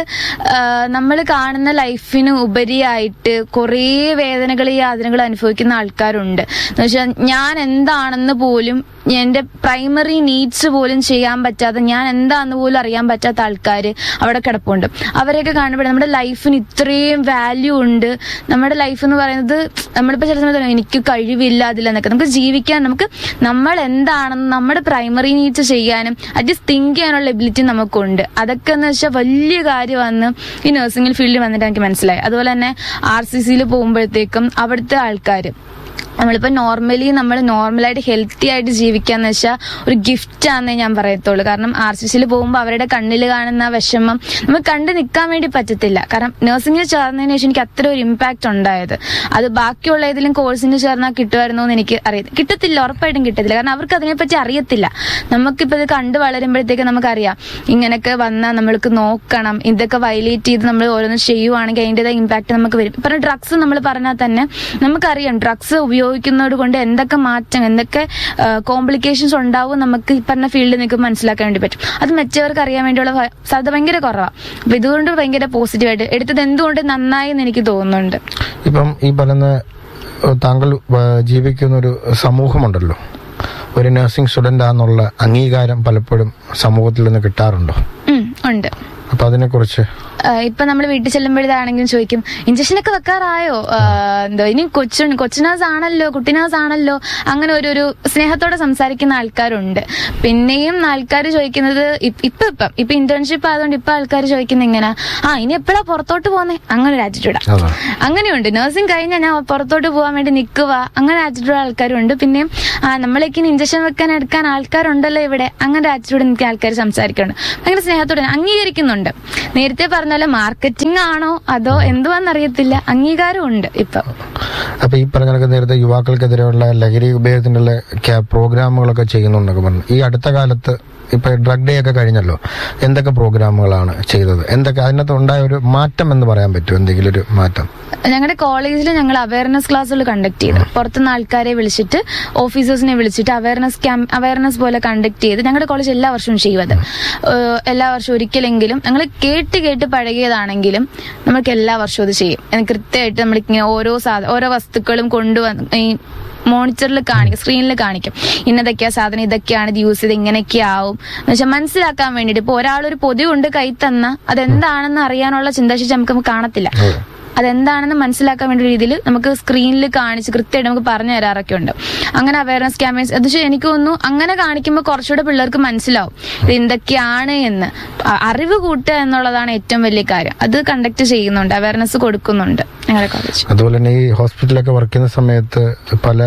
നമ്മൾ കാണുന്ന ലൈഫിന് ഉപരിയായിട്ട് കുറേ വേദനകളും യാതനകളും അനുഭവിക്കുന്ന ആൾക്കാരുണ്ട് എന്ന് വെച്ചാൽ ഞാൻ എന്താണെന്ന് പോലും എന്റെ പ്രൈമറി നീഡ്സ് പോലും ചെയ്യാൻ പറ്റാത്ത ഞാൻ എന്താന്ന് പോലും അറിയാൻ പറ്റാത്ത ആൾക്കാർ അവിടെ കിടപ്പുണ്ട് അവരെയൊക്കെ കാണുമ്പോൾ നമ്മുടെ ലൈഫിന് ഇത്രയും വാല്യൂ ഉണ്ട് നമ്മുടെ ലൈഫ് എന്ന് പറയുന്നത് നമ്മളിപ്പോൾ ചില സമയത്ത് പറയും, എനിക്ക് കഴിവില്ല അതിലെന്നൊക്കെ നമുക്ക് ജീവിക്കാൻ നമുക്ക് നമ്മൾ എന്താണെന്ന് നമ്മുടെ പ്രൈമറി നീഡ്സ് ചെയ്യാനും അറ്റ്ലീസ്റ്റ് തിങ്ക് ചെയ്യാനുള്ള എബിലിറ്റി നമുക്കുണ്ട് അതൊക്കെ എന്ന് വെച്ചാൽ വലിയ കാര്യമാണെന്ന് ഈ നഴ്സിംഗിൽ ഫീൽഡിൽ വന്നിട്ട് എനിക്ക് മനസ്സിലായി അതുപോലെ തന്നെ ആർ സി സിയിൽ പോകുമ്പോഴത്തേക്കും അവിടുത്തെ ആൾക്കാർ നമ്മളിപ്പോ നോർമലി നമ്മൾ നോർമലായിട്ട് ഹെൽത്തി ആയിട്ട് ജീവിക്കാന്ന് വെച്ചാൽ ഒരു ഗിഫ്റ്റ് ആണെന്നേ ഞാൻ പറയത്തുള്ളൂ കാരണം ആർ സി സിയിൽ പോകുമ്പോൾ അവരുടെ കണ്ണിൽ കാണുന്ന ആ വിഷമം നമുക്ക് കണ്ടു നിൽക്കാൻ വേണ്ടി പറ്റത്തില്ല കാരണം നഴ്സിംഗിൽ ചേർന്നതിന് ശേഷം എനിക്ക് അത്ര ഒരു ഇമ്പാക്ട് ഉണ്ടായത് അത് ബാക്കിയുള്ള ഏതെങ്കിലും കോഴ്സിന് ചേർന്നാൽ കിട്ടുമായിരുന്നോ എന്ന് എനിക്ക് അറിയാം കിട്ടത്തില്ല ഉറപ്പായിട്ടും കിട്ടത്തില്ല കാരണം അവർക്ക് അതിനെപ്പറ്റി അറിയത്തില്ല നമുക്കിപ്പോൾ ഇത് കണ്ടു വളരുമ്പോഴത്തേക്ക് നമുക്കറിയാം ഇങ്ങനെയൊക്കെ വന്നാൽ നമ്മൾക്ക് നോക്കണം ഇതൊക്കെ വയലേറ്റ് ചെയ്ത് നമ്മൾ ഓരോന്ന് ചെയ്യുവാണെങ്കിൽ അതിൻ്റെതായ ഇമ്പാക്ട് നമുക്ക് വരും ഇപ്പം ഡ്രഗ്സ് നമ്മൾ പറഞ്ഞാൽ തന്നെ നമുക്കറിയാം ഡ്രഗ്സ് ഉപയോഗിക്കുന്നതോട് കൊണ്ട് എന്തൊക്കെ മാറ്റം എന്തൊക്കെ കോംപ്ലിക്കേഷൻസ് ഉണ്ടാവും നമുക്ക് ഈ പറഞ്ഞ ഫീൽഡിൽ നിങ്ങൾക്ക് മനസ്സിലാക്കാൻ വേണ്ടി പറ്റും അത് മറ്റവർക്ക് അറിയാൻ വേണ്ടിയുള്ള ഭ- സാധ്യത ഭയങ്കര കുറവാണ് അപ്പൊ ഇതുകൊണ്ട് ഭയങ്കര പോസിറ്റീവായിട്ട് എടുത്തത് എന്തുകൊണ്ട് നന്നായി എന്ന് എനിക്ക് തോന്നുന്നുണ്ട് ഇപ്പം ഈ പറയുന്ന ഏഹ്, താങ്കൾ ഏഹ്, ജീവിക്കുന്ന ഒരു സമൂഹമുണ്ടല്ലോ ഒരു നഴ്സിംഗ് സ്റ്റുഡൻ്റ് ആണെന്നുള്ള അംഗീകാരം പലപ്പോഴും സമൂഹത്തിൽ നിന്ന് കിട്ടാറുണ്ടോ ഉം, ഉണ്ട് അപ്പൊ അതിനെക്കുറിച്ച് ആ, ഇപ്പൊ നമ്മൾ വീട്ടിൽ ചെല്ലുമ്പോഴാണെങ്കിലും ചോദിക്കും ഇഞ്ചക്ഷൻ ഒക്കെ വെക്കാറായോ ആ, എന്തോ ഇനി കൊച്ചു കൊച്ചിനാസ് ആണല്ലോ കുട്ടിനാസ് ആണല്ലോ അങ്ങനെ ഒരു ഒരു സ്നേഹത്തോടെ സംസാരിക്കുന്ന ആൾക്കാരുണ്ട് പിന്നെയും ആൾക്കാർ ചോദിക്കുന്നത് ഇപ്പ- ഇപ്പൊ ഇപ്പം ഇപ്പൊ ഇന്റേൺഷിപ്പ് ആയതുകൊണ്ട് ഇപ്പൊ ആൾക്കാർ ചോദിക്കുന്ന ഇങ്ങനെ ആ ഇനി എപ്പോഴാ പുറത്തോട്ട് പോകുന്നേ അങ്ങനെ ഒരു ആറ്റിറ്റ്യൂഡാ അതാണ് അങ്ങനെയുണ്ട് നഴ്സിംഗ് കഴിഞ്ഞാൽ ഞാൻ പുറത്തോട്ട് പോകാൻ വേണ്ടി നിൽക്കുക അങ്ങനെ ആറ്റിറ്റ്യൂഡ് ആൾക്കാരുണ്ട് പിന്നെ ആ നമ്മളേക്ക് ഇഞ്ചക്ഷൻ വെക്കാൻ എടുക്കാൻ ആൾക്കാരുണ്ടല്ലോ ഇവിടെ അങ്ങനെ ആറ്റിറ്റ്യൂഡ് എനിക്ക് ആൾക്കാർ സംസാരിക്കുന്നുണ്ട് ഭയങ്കര സ്നേഹത്തോടെ അംഗീകരിക്കുന്നുണ്ട് നേരത്തെ പറഞ്ഞ പോലെ മാർക്കറ്റിംഗ് ആണോ അതോ എന്തുവാന്നറിയത്തില്ല അംഗീകാരം ഉണ്ട് ഇപ്പൊ അപ്പൊ ഈ പറഞ്ഞ കണക്ക് നേരത്തെ യുവാക്കൾക്കെതിരെയുള്ള ലഹരി ഉപയോഗത്തിനുള്ള ക്യാ- പ്രോഗ്രാമുകളൊക്കെ ചെയ്യുന്നുണ്ടൊക്കെ പറഞ്ഞു ഈ അടുത്ത കാലത്ത് ഇപ്പൊ ഡ്രഗ് ഡേ ഒക്കെ കഴിഞ്ഞല്ലോ എന്തൊക്കെ പ്രോഗ്രാമുകളാണ് ചെയ്തത് എന്തൊക്കെ അതിനകത്ത് ഉണ്ടായ ഒരു മാറ്റം എന്ന് പറയാൻ പറ്റുമോ എന്തെങ്കിലും ഒരു മാറ്റം ഞങ്ങളുടെ കോളേജിൽ ഞങ്ങൾ അവയർനെസ് ക്ലാസ്സുകൾ കണ്ടക്ട് ചെയ്തു പുറത്തുനിന്ന് ആൾക്കാരെ വിളിച്ചിട്ട് ഓഫീസേഴ്സിനെ വിളിച്ചിട്ട് അവയർനെസ് ക്യാമ്പ് അവയർനെസ് പോലെ കണ്ടക്ട് ചെയ്ത് ഞങ്ങളുടെ കോളേജ് എല്ലാ വർഷവും ചെയ്യും അത് ഏഹ് എല്ലാ വർഷവും ഒരിക്കലെങ്കിലും ഞങ്ങൾ കേട്ട് കേട്ട് പഴകിയതാണെങ്കിലും നമുക്ക് എല്ലാ വർഷവും ഇത് ചെയ്യും എന്ന് കൃത്യമായിട്ട് നമ്മൾ ഇങ്ങനെ ഓരോ സാധ ഓരോ വസ്തുക്കളും കൊണ്ടുവന്ന് ഈ മോണിറ്ററിൽ കാണിക്കും സ്ക്രീനിൽ കാണിക്കും ഇന്നതൊക്കെയാ സാധനം ഇതൊക്കെയാണ് ഇത് യൂസ് ചെയ്ത് ഇങ്ങനെയൊക്കെ ആവും എന്ന് വെച്ചാൽ മനസ്സിലാക്കാൻ വേണ്ടിയിട്ട് ഇപ്പൊ ഒരാളൊരു പൊതി കൊണ്ട് കൈ തന്ന അതെന്താണെന്ന് അറിയാനുള്ള ചിന്താശേഷി നമുക്ക് കാണത്തില്ല അതെന്താണെന്ന് മനസ്സിലാക്കാൻ വേണ്ട രീതിയിൽ നമുക്ക് സ്ക്രീനിൽ കാണിച്ച് കൃത്യമായിട്ട് നമുക്ക് പറഞ്ഞു തരാറൊക്കെ ഉണ്ട് അങ്ങനെ അവയർനെസ് ക്യാമ്പയിൻസ് അത് പക്ഷേ എനിക്ക് തോന്നുന്നു അങ്ങനെ കാണിക്കുമ്പോൾ കുറച്ചുകൂടെ പിള്ളേർക്ക് മനസ്സിലാവും ഇത് എന്തൊക്കെയാണ് എന്ന് അ- അറിവ് കൂട്ടുക എന്നുള്ളതാണ് ഏറ്റവും വലിയ കാര്യം അത് കണ്ടക്ട് ചെയ്യുന്നുണ്ട് അവയർനെസ് കൊടുക്കുന്നുണ്ട് ഞങ്ങളുടെ കോളേജ് അതുപോലെ തന്നെ ഈ ഹോസ്പിറ്റലൊക്കെ വർക്ക് ചെയ്യുന്ന സമയത്ത് പല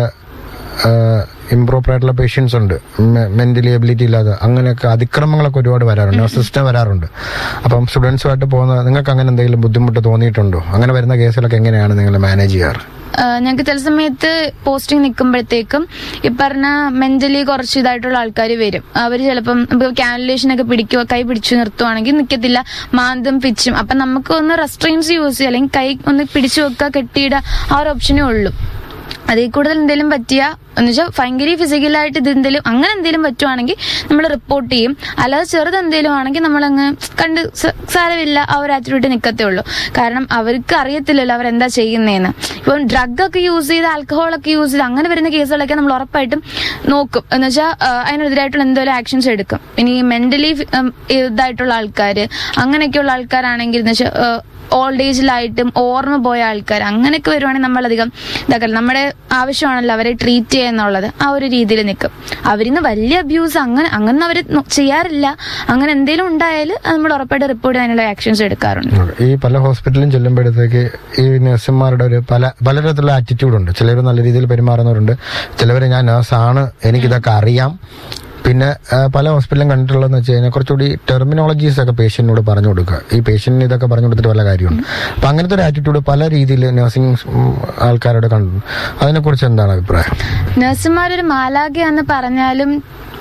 ഇംപ്രോപ്പർ ആയിട്ടുള്ള പേഷ്യൻസ് ഉണ്ട് മെന്റലി എബിലിറ്റി ഇല്ലാതെ അങ്ങനെയൊക്കെ അതിക്രമങ്ങളൊക്കെ ഒരുപാട് വരാറുണ്ട് സിസ്റ്റം വരാറുണ്ട് അപ്പം സ്റ്റുഡൻസുമായിട്ട് പോകുന്ന നിങ്ങൾക്ക് അങ്ങനെ എന്തെങ്കിലും ബുദ്ധിമുട്ട് തോന്നിയിട്ടുണ്ടോ അങ്ങനെ വരുന്ന കേസുകളൊക്കെ എങ്ങനെയാണ് നിങ്ങൾ മാനേജ് ചെയ്യാറ് ഞങ്ങൾക്ക് ചില സമയത്ത് പോസ്റ്റിംഗ് നിൽക്കുമ്പോഴത്തേക്കും ഈ പറഞ്ഞ മെന്റലി കുറച്ച് ഇതായിട്ടുള്ള ആൾക്കാർ വരും അവർ ചിലപ്പം കാനുലേഷൻ ഒക്കെ പിടിക്കുക കൈ പിടിച്ചു നിർത്തുവാണെങ്കിൽ നിൽക്കത്തില്ല മാന്തും പിച്ചും അപ്പൊ നമുക്ക് ഒന്ന് റെസ്ട്രെയിൻസ് യൂസ് ചെയ്യുക അല്ലെങ്കിൽ കൈ ഒന്ന് പിടിച്ചു വെക്കുക കെട്ടിയിടുക ആ ഒരു ഓപ്ഷനേ ഉള്ളൂ അതിൽ കൂടുതൽ എന്തെങ്കിലും പറ്റിയ എന്ന് വെച്ചാൽ ഭയങ്കര ഫിസിക്കലായിട്ട് ഇത് എന്തെങ്കിലും അങ്ങനെ എന്തെങ്കിലും പറ്റുവാണെങ്കിൽ നമ്മൾ റിപ്പോർട്ട് ചെയ്യും അല്ലാതെ ചെറുത് എന്തെങ്കിലും ആണെങ്കിൽ നമ്മളങ്ങ് കണ്ട് സ- സാരമില്ല ആ ഒരു ആറ്റിറ്റ്യൂഡ് നിൽക്കത്തേ ഉള്ളൂ കാരണം അവർക്ക് അറിയത്തില്ലല്ലോ അവരെന്താ ചെയ്യുന്നതെന്ന് ഇപ്പം ഡ്രഗ് ഒക്കെ യൂസ് ചെയ്ത് ആൽക്കഹോൾ ഒക്കെ യൂസ് ചെയ്ത് അങ്ങനെ വരുന്ന കേസുകളൊക്കെ നമ്മൾ ഉറപ്പായിട്ടും നോക്കും എന്ന് വെച്ചാൽ അതിനെതിരായിട്ടുള്ള എന്തെങ്കിലും ആക്ഷൻസ് എടുക്കും ഇനി മെന്റലി ഇതായിട്ടുള്ള ആൾക്കാർ അങ്ങനെയൊക്കെയുള്ള ആൾക്കാരാണെങ്കിൽ എന്ന് വെച്ചാൽ ഓൾഡ് ഏജിലായിട്ടും ഓർമ്മ പോയ ആൾക്കാർ അങ്ങനെയൊക്കെ വരുവാണെങ്കിൽ നമ്മളധികം ഇതാക്കല്ല നമ്മുടെ ആവശ്യമാണല്ലോ അവരെ ട്രീറ്റ് ചെയ്യുക എന്നുള്ളത് ആ ഒരു രീതിയിൽ നിൽക്കും അവരിന്ന് വലിയ അബ്യൂസ് അങ്ങനെ അങ്ങനെ അവർ ചെയ്യാറില്ല അങ്ങനെ എന്തെങ്കിലും ഉണ്ടായാൽ നമ്മൾ ഉറപ്പായിട്ട് റിപ്പോർട്ട് ചെയ്യാനുള്ള ആക്ഷൻസ് എടുക്കാറുണ്ട് ഈ പല ഹോസ്പിറ്റലിലും ചെല്ലുമ്പോഴത്തേക്ക് ഈ നഴ്സുമാരുടെ ഒരു പല പലതരത്തിലുള്ള ആറ്റിറ്റ്യൂഡ് ഉണ്ട് ചിലർ നല്ല രീതിയിൽ പെരുമാറുന്നവരുണ്ട് ചിലവർ ഞാൻ നഴ്സാണ് എനിക്കിതൊക്കെ അറിയാം പിന്നെ ആ, പല ഹോസ്പിറ്റലിലും കണ്ടിട്ടുള്ളതെന്ന് വെച്ച് കഴിഞ്ഞാൽ കുറച്ചുകൂടി ടെർമിനോളജീസ് ഒക്കെ പേഷ്യന്റിനോട് പറഞ്ഞു കൊടുക്കുക ഈ പേഷ്യന്റിന് ഇതൊക്കെ പറഞ്ഞു കൊടുത്തിട്ട് വല്ല കാര്യമുണ്ട് അപ്പൊ അങ്ങനത്തെ ഒരു ആറ്റിറ്റ്യൂഡ് പല രീതിയിൽ നഴ്സിംഗ് ആൾക്കാരോട് കണ്ടു അതിനെക്കുറിച്ച് എന്താണ് അഭിപ്രായം നഴ്സുമാരൊരു മാലാഖയാന്ന് പറഞ്ഞാലും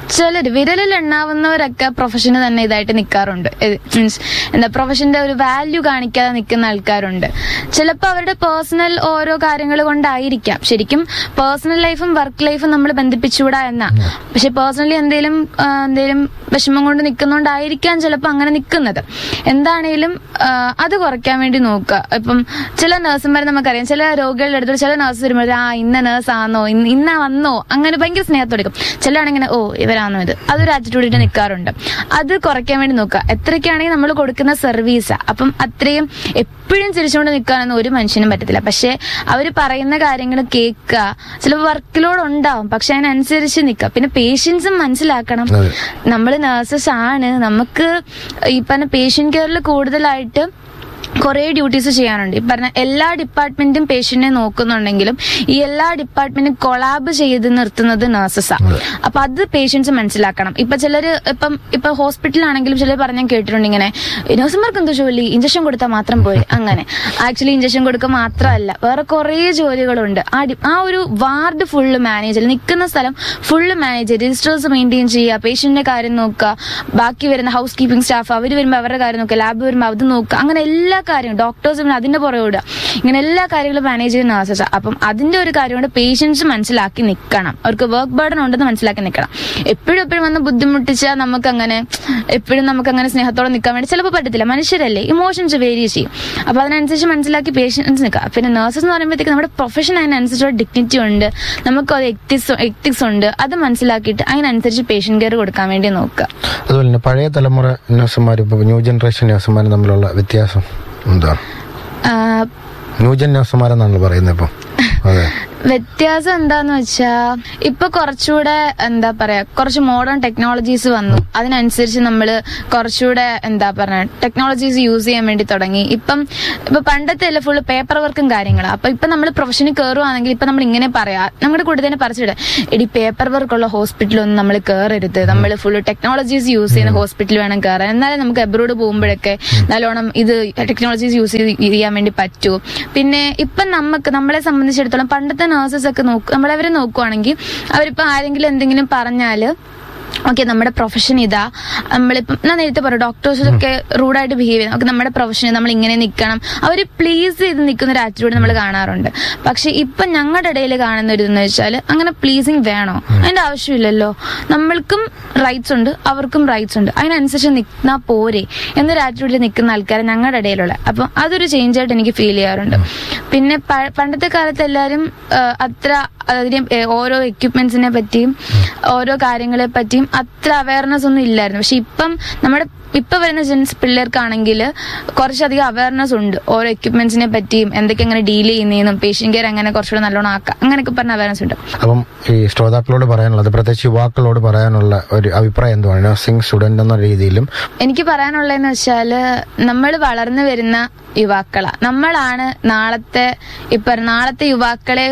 ചിലര് വിരലിൽ എണ്ണാവുന്നവരൊക്കെ പ്രൊഫഷന് തന്നെ ഇതായിട്ട് നിൽക്കാറുണ്ട് മീൻസ് എന്താ പ്രൊഫഷന്റെ ഒരു വാല്യൂ കാണിക്കാതെ നിൽക്കുന്ന ആൾക്കാരുണ്ട് ചിലപ്പോൾ അവരുടെ പേഴ്സണൽ ഓരോ കാര്യങ്ങൾ കൊണ്ടായിരിക്കാം ശരിക്കും പേഴ്സണൽ ലൈഫും വർക്ക് ലൈഫും നമ്മൾ ബന്ധിപ്പിച്ചുകൂടാ എന്നാ പക്ഷെ പേഴ്സണലി എന്തെങ്കിലും എന്തെങ്കിലും വിഷമം കൊണ്ട് നിൽക്കുന്നോണ്ടായിരിക്കാം ചിലപ്പോൾ അങ്ങനെ നിൽക്കുന്നത് എന്താണേലും ആ, അത് കുറയ്ക്കാൻ വേണ്ടി നോക്കുക ഇപ്പം ചില നഴ്സുമാരെ നമുക്കറിയാം ചില രോഗികളുടെ അടുത്ത് ചില നഴ്സ് വരുമ്പോൾ ആ ഇന്ന നഴ്സ് ആണോ ഇന്ന് ഇന്ന വന്നോ അങ്ങനെ ഭയങ്കര സ്നേഹത്തോടെ എടുക്കും ചിലരാണെങ്കിൽ ഓ ഇവരാണോ ഇത് അതൊരു ആറ്റിറ്റ്യൂഡിട്ട് നിൽക്കാറുണ്ട് അത് കുറയ്ക്കാൻ വേണ്ടി നോക്കുക എത്രയൊക്കെയാണെങ്കിൽ നമ്മൾ കൊടുക്കുന്ന സർവീസാ അപ്പം അത്രയും എപ്പോഴും ചിരിച്ചുകൊണ്ട് നിൽക്കാനൊന്നും ഒരു മനുഷ്യനും പറ്റത്തില്ല പക്ഷെ അവർ പറയുന്ന കാര്യങ്ങൾ കേൾക്കുക ചിലപ്പോൾ വർക്ക് ലോഡ് ഉണ്ടാവും പക്ഷെ അതിനനുസരിച്ച് നിൽക്കുക പിന്നെ പേഷ്യൻസും മനസ്സിലാക്കണം അതെ. നമ്മൾ നഴ്സസ് ആണ് നമുക്ക് ഈ പറഞ്ഞ പേഷ്യന്റ് കെയറിൽ കൂടുതലായിട്ട് കുറേ ഡ്യൂട്ടീസ് ചെയ്യാനുണ്ട് ഈ പറഞ്ഞ എല്ലാ ഡിപ്പാർട്ട്മെന്റും പേഷ്യന്റിനെ നോക്കുന്നുണ്ടെങ്കിലും ഈ എല്ലാ ഡിപ്പാർട്ട്മെന്റും കൊളാബ് ചെയ്ത് നിർത്തുന്നത് നഴ്സസാണ് അപ്പൊ അത് പേഷ്യൻസ് മനസ്സിലാക്കണം ഇപ്പൊ ചിലര് ഇപ്പം ഇപ്പൊ ഹോസ്പിറ്റലാണെങ്കിലും ചിലർ പറഞ്ഞാൽ കേട്ടിട്ടുണ്ട് ഇങ്ങനെ നഴ്സുമാർക്ക് എന്തോ ജോലി ഇഞ്ചക്ഷൻ കൊടുത്താൽ മാത്രം പോയി അങ്ങനെ ആക്ച്വലി ഇഞ്ചക്ഷൻ കൊടുക്കുക മാത്രമല്ല വേറെ കുറേ ജോലികളുണ്ട് ആ ഡി- ആ ഒരു വാർഡ് ഫുള്ള് മാനേജ് ചെയ്യൽ നിൽക്കുന്ന സ്ഥലം ഫുള്ള് മാനേജ് ചെയ്ത് രജിസ്റ്റേഴ്സ് മെയിൻറ്റെയിൻ ചെയ്യുക പേഷ്യന്റിന്റെ കാര്യം നോക്കുക ബാക്കി വരുന്ന ഹൗസ് കീപ്പിംഗ് സ്റ്റാഫ് അവർ വരുമ്പോൾ അവരുടെ കാര്യം നോക്കുക ലാബ് വരുമ്പോൾ അത് നോക്കുക അങ്ങനെ എല്ലാ കാര്യവും ഡോക്ടേഴ്സ് പിന്നെ അതിന്റെ പുറകെ ഓടുക ഇങ്ങനെ എല്ലാ കാര്യങ്ങളും മാനേജ് ചെയ്യുന്ന നഴ്സസ് അപ്പം അതിന്റെ ഒരു കാര്യം കൊണ്ട് പേഷ്യൻസ് മനസ്സിലാക്കി നിൽക്കണം അവർക്ക് വർക്ക് ബർഡൻ ഉണ്ടെന്ന് മനസ്സിലാക്കി നിൽക്കണം എപ്പോഴും എപ്പോഴും വന്ന് ബുദ്ധിമുട്ടിച്ചാൽ നമുക്ക് അങ്ങനെ എപ്പോഴും നമുക്ക് അങ്ങനെ സ്നേഹത്തോടെ നിൽക്കാൻ വേണ്ടി ചിലപ്പോൾ പറ്റത്തില്ല മനുഷ്യരല്ലേ ഇമോഷൻസ് വേരി ചെയ്യും അപ്പൊ അതിനനുസരിച്ച് മനസ്സിലാക്കി പേഷ്യൻസ് നിൽക്കുക പിന്നെ നഴ്സസ് എന്ന് പറയുമ്പോഴത്തേക്ക് നമ്മുടെ പ്രൊഫഷൻ അതിനനുസരിച്ചുള്ള ഡിഗ്നിറ്റി ഉണ്ട് നമുക്ക് അത് എത്തിക്സ് എത്തിക്സ് ഉണ്ട് അത് മനസ്സിലാക്കിയിട്ട് അതിനനുസരിച്ച് പേഷ്യന്റ് കെയർ കൊടുക്കാൻ വേണ്ടി നോക്കുക അതുപോലെ തന്നെ പഴയ തലമുറ നഴ്സുമാരും ഇപ്പോൾ ന്യൂ ജനറേഷൻ നഴ്സുമാരും തമ്മിലുള്ള വ്യത്യാസം എന്താണ് ആഹ് ന്യൂ ജൻ നഴ്സുമാരെന്നാണല്ലോ പറയുന്നത് ഇപ്പം അതെ വ്യത്യാസം എന്താന്ന് വെച്ചാ ഇപ്പൊ കുറച്ചുകൂടെ എന്താ പറയാ കുറച്ച് മോഡേൺ ടെക്നോളജീസ് വന്നു അതിനനുസരിച്ച് നമ്മൾ കുറച്ചുകൂടെ എന്താ പറയാ ടെക്നോളജീസ് യൂസ് ചെയ്യാൻ വേണ്ടി തുടങ്ങി ഇപ്പം ഇപ്പൊ പണ്ടത്തെ അല്ല ഫുള്ള് പേപ്പർ വർക്കും കാര്യങ്ങളാണ് അപ്പൊ ഇപ്പൊ നമ്മൾ പ്രൊഫഷനിൽ കയറുവാണെങ്കിൽ ഇപ്പൊ നമ്മൾ ഇങ്ങനെ പറയാ നമ്മുടെ കൂടെ തന്നെ പറിച്ചിട എടി പേപ്പർ വർക്കുള്ള ഹോസ്പിറ്റലൊന്നും നമ്മൾ കയറരുത് നമ്മൾ ഫുള്ള് ടെക്നോളജീസ് യൂസ് ചെയ്യുന്ന ഹോസ്പിറ്റൽ വേണം കയറാൻ എന്നാലേ നമുക്ക് എബ്രോഡ് പോകുമ്പോഴൊക്കെ നല്ലോണം ഇത് ടെക്നോളജീസ് യൂസ് ചെയ്യാൻ വേണ്ടി പറ്റൂ പിന്നെ ഇപ്പം നമുക്ക് നമ്മളെ സംബന്ധിച്ചിടത്തോളം പണ്ടത്തെ നഴ്സസ് ഒക്കെ നോക്കും നമ്മളവരെ നോക്കുവാണെങ്കിൽ അവരിപ്പോ ആരെങ്കിലും എന്തെങ്കിലും പറഞ്ഞാല് ഓക്കെ നമ്മുടെ പ്രൊഫഷൻ ഇതാ നമ്മളിപ്പം ഞാൻ നേരത്തെ പറഞ്ഞു ഡോക്ടേഴ്സൊക്കെ റൂഡായിട്ട് ബിഹേവ് ചെയ്യുന്നത് ഓക്കെ നമ്മുടെ പ്രൊഫഷൻ നമ്മൾ ഇങ്ങനെ നിൽക്കണം അവർ പ്ലീസ് ചെയ്ത് നിൽക്കുന്ന ഒരു ആറ്റിറ്റ്യൂഡ് നമ്മൾ കാണാറുണ്ട് പക്ഷെ ഇപ്പൊ ഞങ്ങളുടെ ഇടയിൽ കാണുന്ന ഒരു ഇതെന്ന് വെച്ചാൽ അങ്ങനെ പ്ലീസിങ് വേണോ അതിന്റെ ആവശ്യമില്ലല്ലോ നമ്മൾക്കും റൈറ്റ്സ് ഉണ്ട് അവർക്കും റൈറ്റ്സ് ഉണ്ട് അതിനനുസരിച്ച് നിന്നാ പോരെ എന്നൊരു ആറ്റിറ്റ്യൂഡിൽ നിൽക്കുന്ന ആൾക്കാരെ ഞങ്ങളുടെ ഇടയിലുള്ള അപ്പം അതൊരു ചേഞ്ച് ആയിട്ട് എനിക്ക് ഫീൽ ചെയ്യാറുണ്ട് പിന്നെ പ- പണ്ടത്തെ കാലത്ത് എല്ലാവരും ആ, അത്ര അതിനെ ഏ, ഓരോ എക്യുപ്മെന്റ്സിനെ പറ്റിയും ഓരോ കാര്യങ്ങളെ പറ്റിയും അത്ര അവയർനെസ് ഒന്നും ഇല്ലായിരുന്നു പക്ഷെ ഇപ്പം നമ്മുടെ ഇപ്പൊ വരുന്ന ജെൻസ് പിള്ളേർക്കാണെങ്കിൽ കുറച്ചധികം അവയർനെസ് ഉണ്ട് ഓരോ എക്യുപ്മെന്റ്സിനെ പറ്റിയും എന്തൊക്കെ എങ്ങനെ ഡീൽ ചെയ്യുന്നതെന്നും പേഷ്യൻ കെയർ എങ്ങനെ കുറച്ചുകൂടെ നല്ലോണം ആക്കാം അങ്ങനെയൊക്കെ പറഞ്ഞ അവയർനെസ് ഉണ്ട് അപ്പം ഈ ശ്രോതാക്കളോട് പറയാനുള്ളത് പ്രത്യേകിച്ച് യുവാക്കളോട് പറയാനുള്ള ഒരു അഭിപ്രായം എന്തുവാണ് നഴ്സിംഗ് സ്റ്റുഡന്റ് എന്ന രീതിയിലും എനിക്ക് പറയാനുള്ളതെന്ന് വെച്ചാല് നമ്മൾ വളർന്നു വരുന്ന യുവാക്കളാ നമ്മളാണ് നാളത്തെ ഇപ്പൊ നാളത്തെ യുവാക്കളെ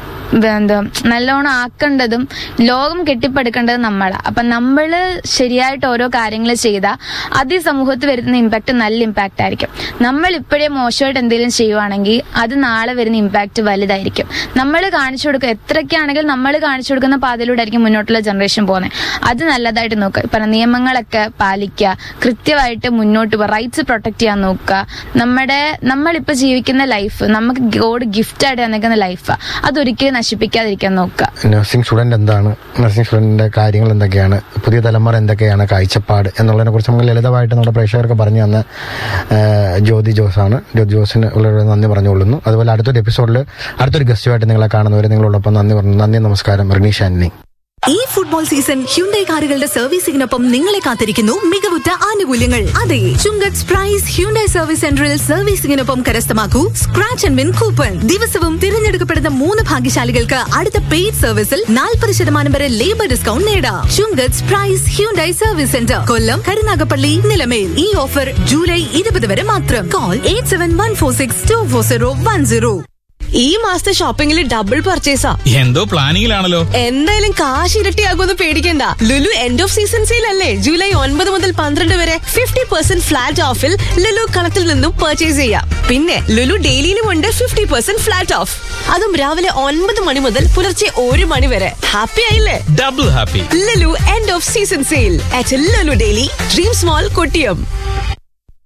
എന്താ നല്ലോണം ആക്കേണ്ടതും ലോകം കെട്ടിപ്പടുക്കേണ്ടതും നമ്മളാ അപ്പൊ നമ്മള് ശരിയായിട്ട് ഓരോ കാര്യങ്ങൾ ചെയ്താൽ അത് ഈ സമൂഹത്തിൽ വരുന്ന ഇമ്പാക്ട് നല്ല ഇമ്പാക്ട് ആയിരിക്കും നമ്മൾ ഇപ്പോഴേ മോശമായിട്ട് എന്തെങ്കിലും ചെയ്യുവാണെങ്കിൽ അത് നാളെ വരുന്ന ഇമ്പാക്ട് വലുതായിരിക്കും നമ്മൾ കാണിച്ചു കൊടുക്കുക എത്രയ്ക്കാണെങ്കിലും നമ്മൾ കാണിച്ചു കൊടുക്കുന്ന പാതയിലൂടെ ആയിരിക്കും മുന്നോട്ടുള്ള ജനറേഷൻ പോകുന്നത് അത് നല്ലതായിട്ട് നോക്കുക ഇപ്പൊ നിയമങ്ങളൊക്കെ പാലിക്കുക കൃത്യമായിട്ട് മുന്നോട്ട് പോകുക റൈറ്റ്സ് പ്രൊട്ടക്ട് ചെയ്യാൻ നോക്കുക നമ്മുടെ നമ്മളിപ്പോ ജീവിക്കുന്ന ലൈഫ് നമുക്ക് ഗോഡ് ഗിഫ്റ്റ് ആയിട്ട് തന്നിരിക്കുന്ന ലൈഫ് അതൊരിക്കലും നശിപ്പിക്കാതിരിക്കാൻ നോക്കുക നഴ്സിംഗ് സ്റ്റുഡന്റ് എന്താണ് നഴ്സിംഗ് സ്റ്റുഡന്റിന്റെ കാര്യങ്ങൾ എന്തൊക്കെയാണ് പുതിയ തലമുറ എന്തൊക്കെയാണ് കാഴ്ചപ്പാട് എന്നുള്ളതിനെ കുറിച്ച് നമുക്ക് ലളിതമായിട്ട് നമ്മുടെ പ്രേക്ഷകർക്ക് പറഞ്ഞു തന്ന ആ, ജ്യോതി ജോസാണ് ജ്യോതി ജോസിന് വളരെ നന്ദി പറഞ്ഞുകൊള്ളുന്നു അതുപോലെ അടുത്തൊരു എപ്പിസോഡിൽ അടുത്തൊരു ഗസ്റ്റുമായിട്ട് നിങ്ങളെ കാണുന്നവരെ നിങ്ങളോടൊപ്പം നന്ദി പറഞ്ഞു നന്ദി നമസ്കാരം റിനീഷ് ആന്റണി ഈ ഫുട്ബോൾ സീസൺ ഹ്യുണ്ടൈ കാറുകളുടെ സർവീസിംഗിനൊപ്പം നിങ്ങളെ കാത്തിരിക്കുന്നു മികവുറ്റ ആനുകൂല്യങ്ങൾ അതെ ചുങ്കത്ത് പ്രൈസ് ഹ്യുണ്ടൈ സർവീസ് സെന്ററിൽ സർവീസിംഗിനൊപ്പം കരസ്ഥമാക്കൂ സ്ക്രാച്ച് ആൻഡ് വിൻ കൂപ്പൺ ദിവസവും തിരഞ്ഞെടുക്കപ്പെടുന്ന മൂന്ന് ഭാഗ്യശാലികൾക്ക് അടുത്ത പെയ്ഡ് സർവീസിൽ നാൽപ്പത് ശതമാനം വരെ ലേബർ ഡിസ്കൗണ്ട് നേടാം Chungath Prize Hyundai service centre Kollam Karunagappally Nilamel ഈ ഓഫർ ജൂലൈ ഇരുപത് വരെ മാത്രം call eight seven one four six two four zero one zero ഈ മാസത്തെ ഷോപ്പിംഗിൽ ഡബിൾ പർച്ചേസാ എന്തോ പ്ലാനിങ്ങിലാണല്ലോ എന്തായാലും കാശ് ഇരട്ടിയാകുമെന്ന് പേടിക്കണ്ട Lulu end of season sale അല്ലേ ജൂലൈ ഒൻപത് മുതൽ പന്ത്രണ്ട് വരെ ഫിഫ്റ്റി പെർസെന്റ് ഫ്ലാറ്റ് ഓഫിൽ ലുലു കളത്തിൽ നിന്നും പർച്ചേസ് ചെയ്യാം പിന്നെ ലുലു ഡെയിലിയിലും ഉണ്ട് ഫിഫ്റ്റി പെർസെന്റ് ഫ്ലാറ്റ് ഓഫ് അതും രാവിലെ ഒൻപത് മണി മുതൽ പുലർച്ചെ ഒരു മണി വരെ ഹാപ്പി ആയില്ലേ double happy Lulu end of season sale at Lulu daily dream small Kottiyam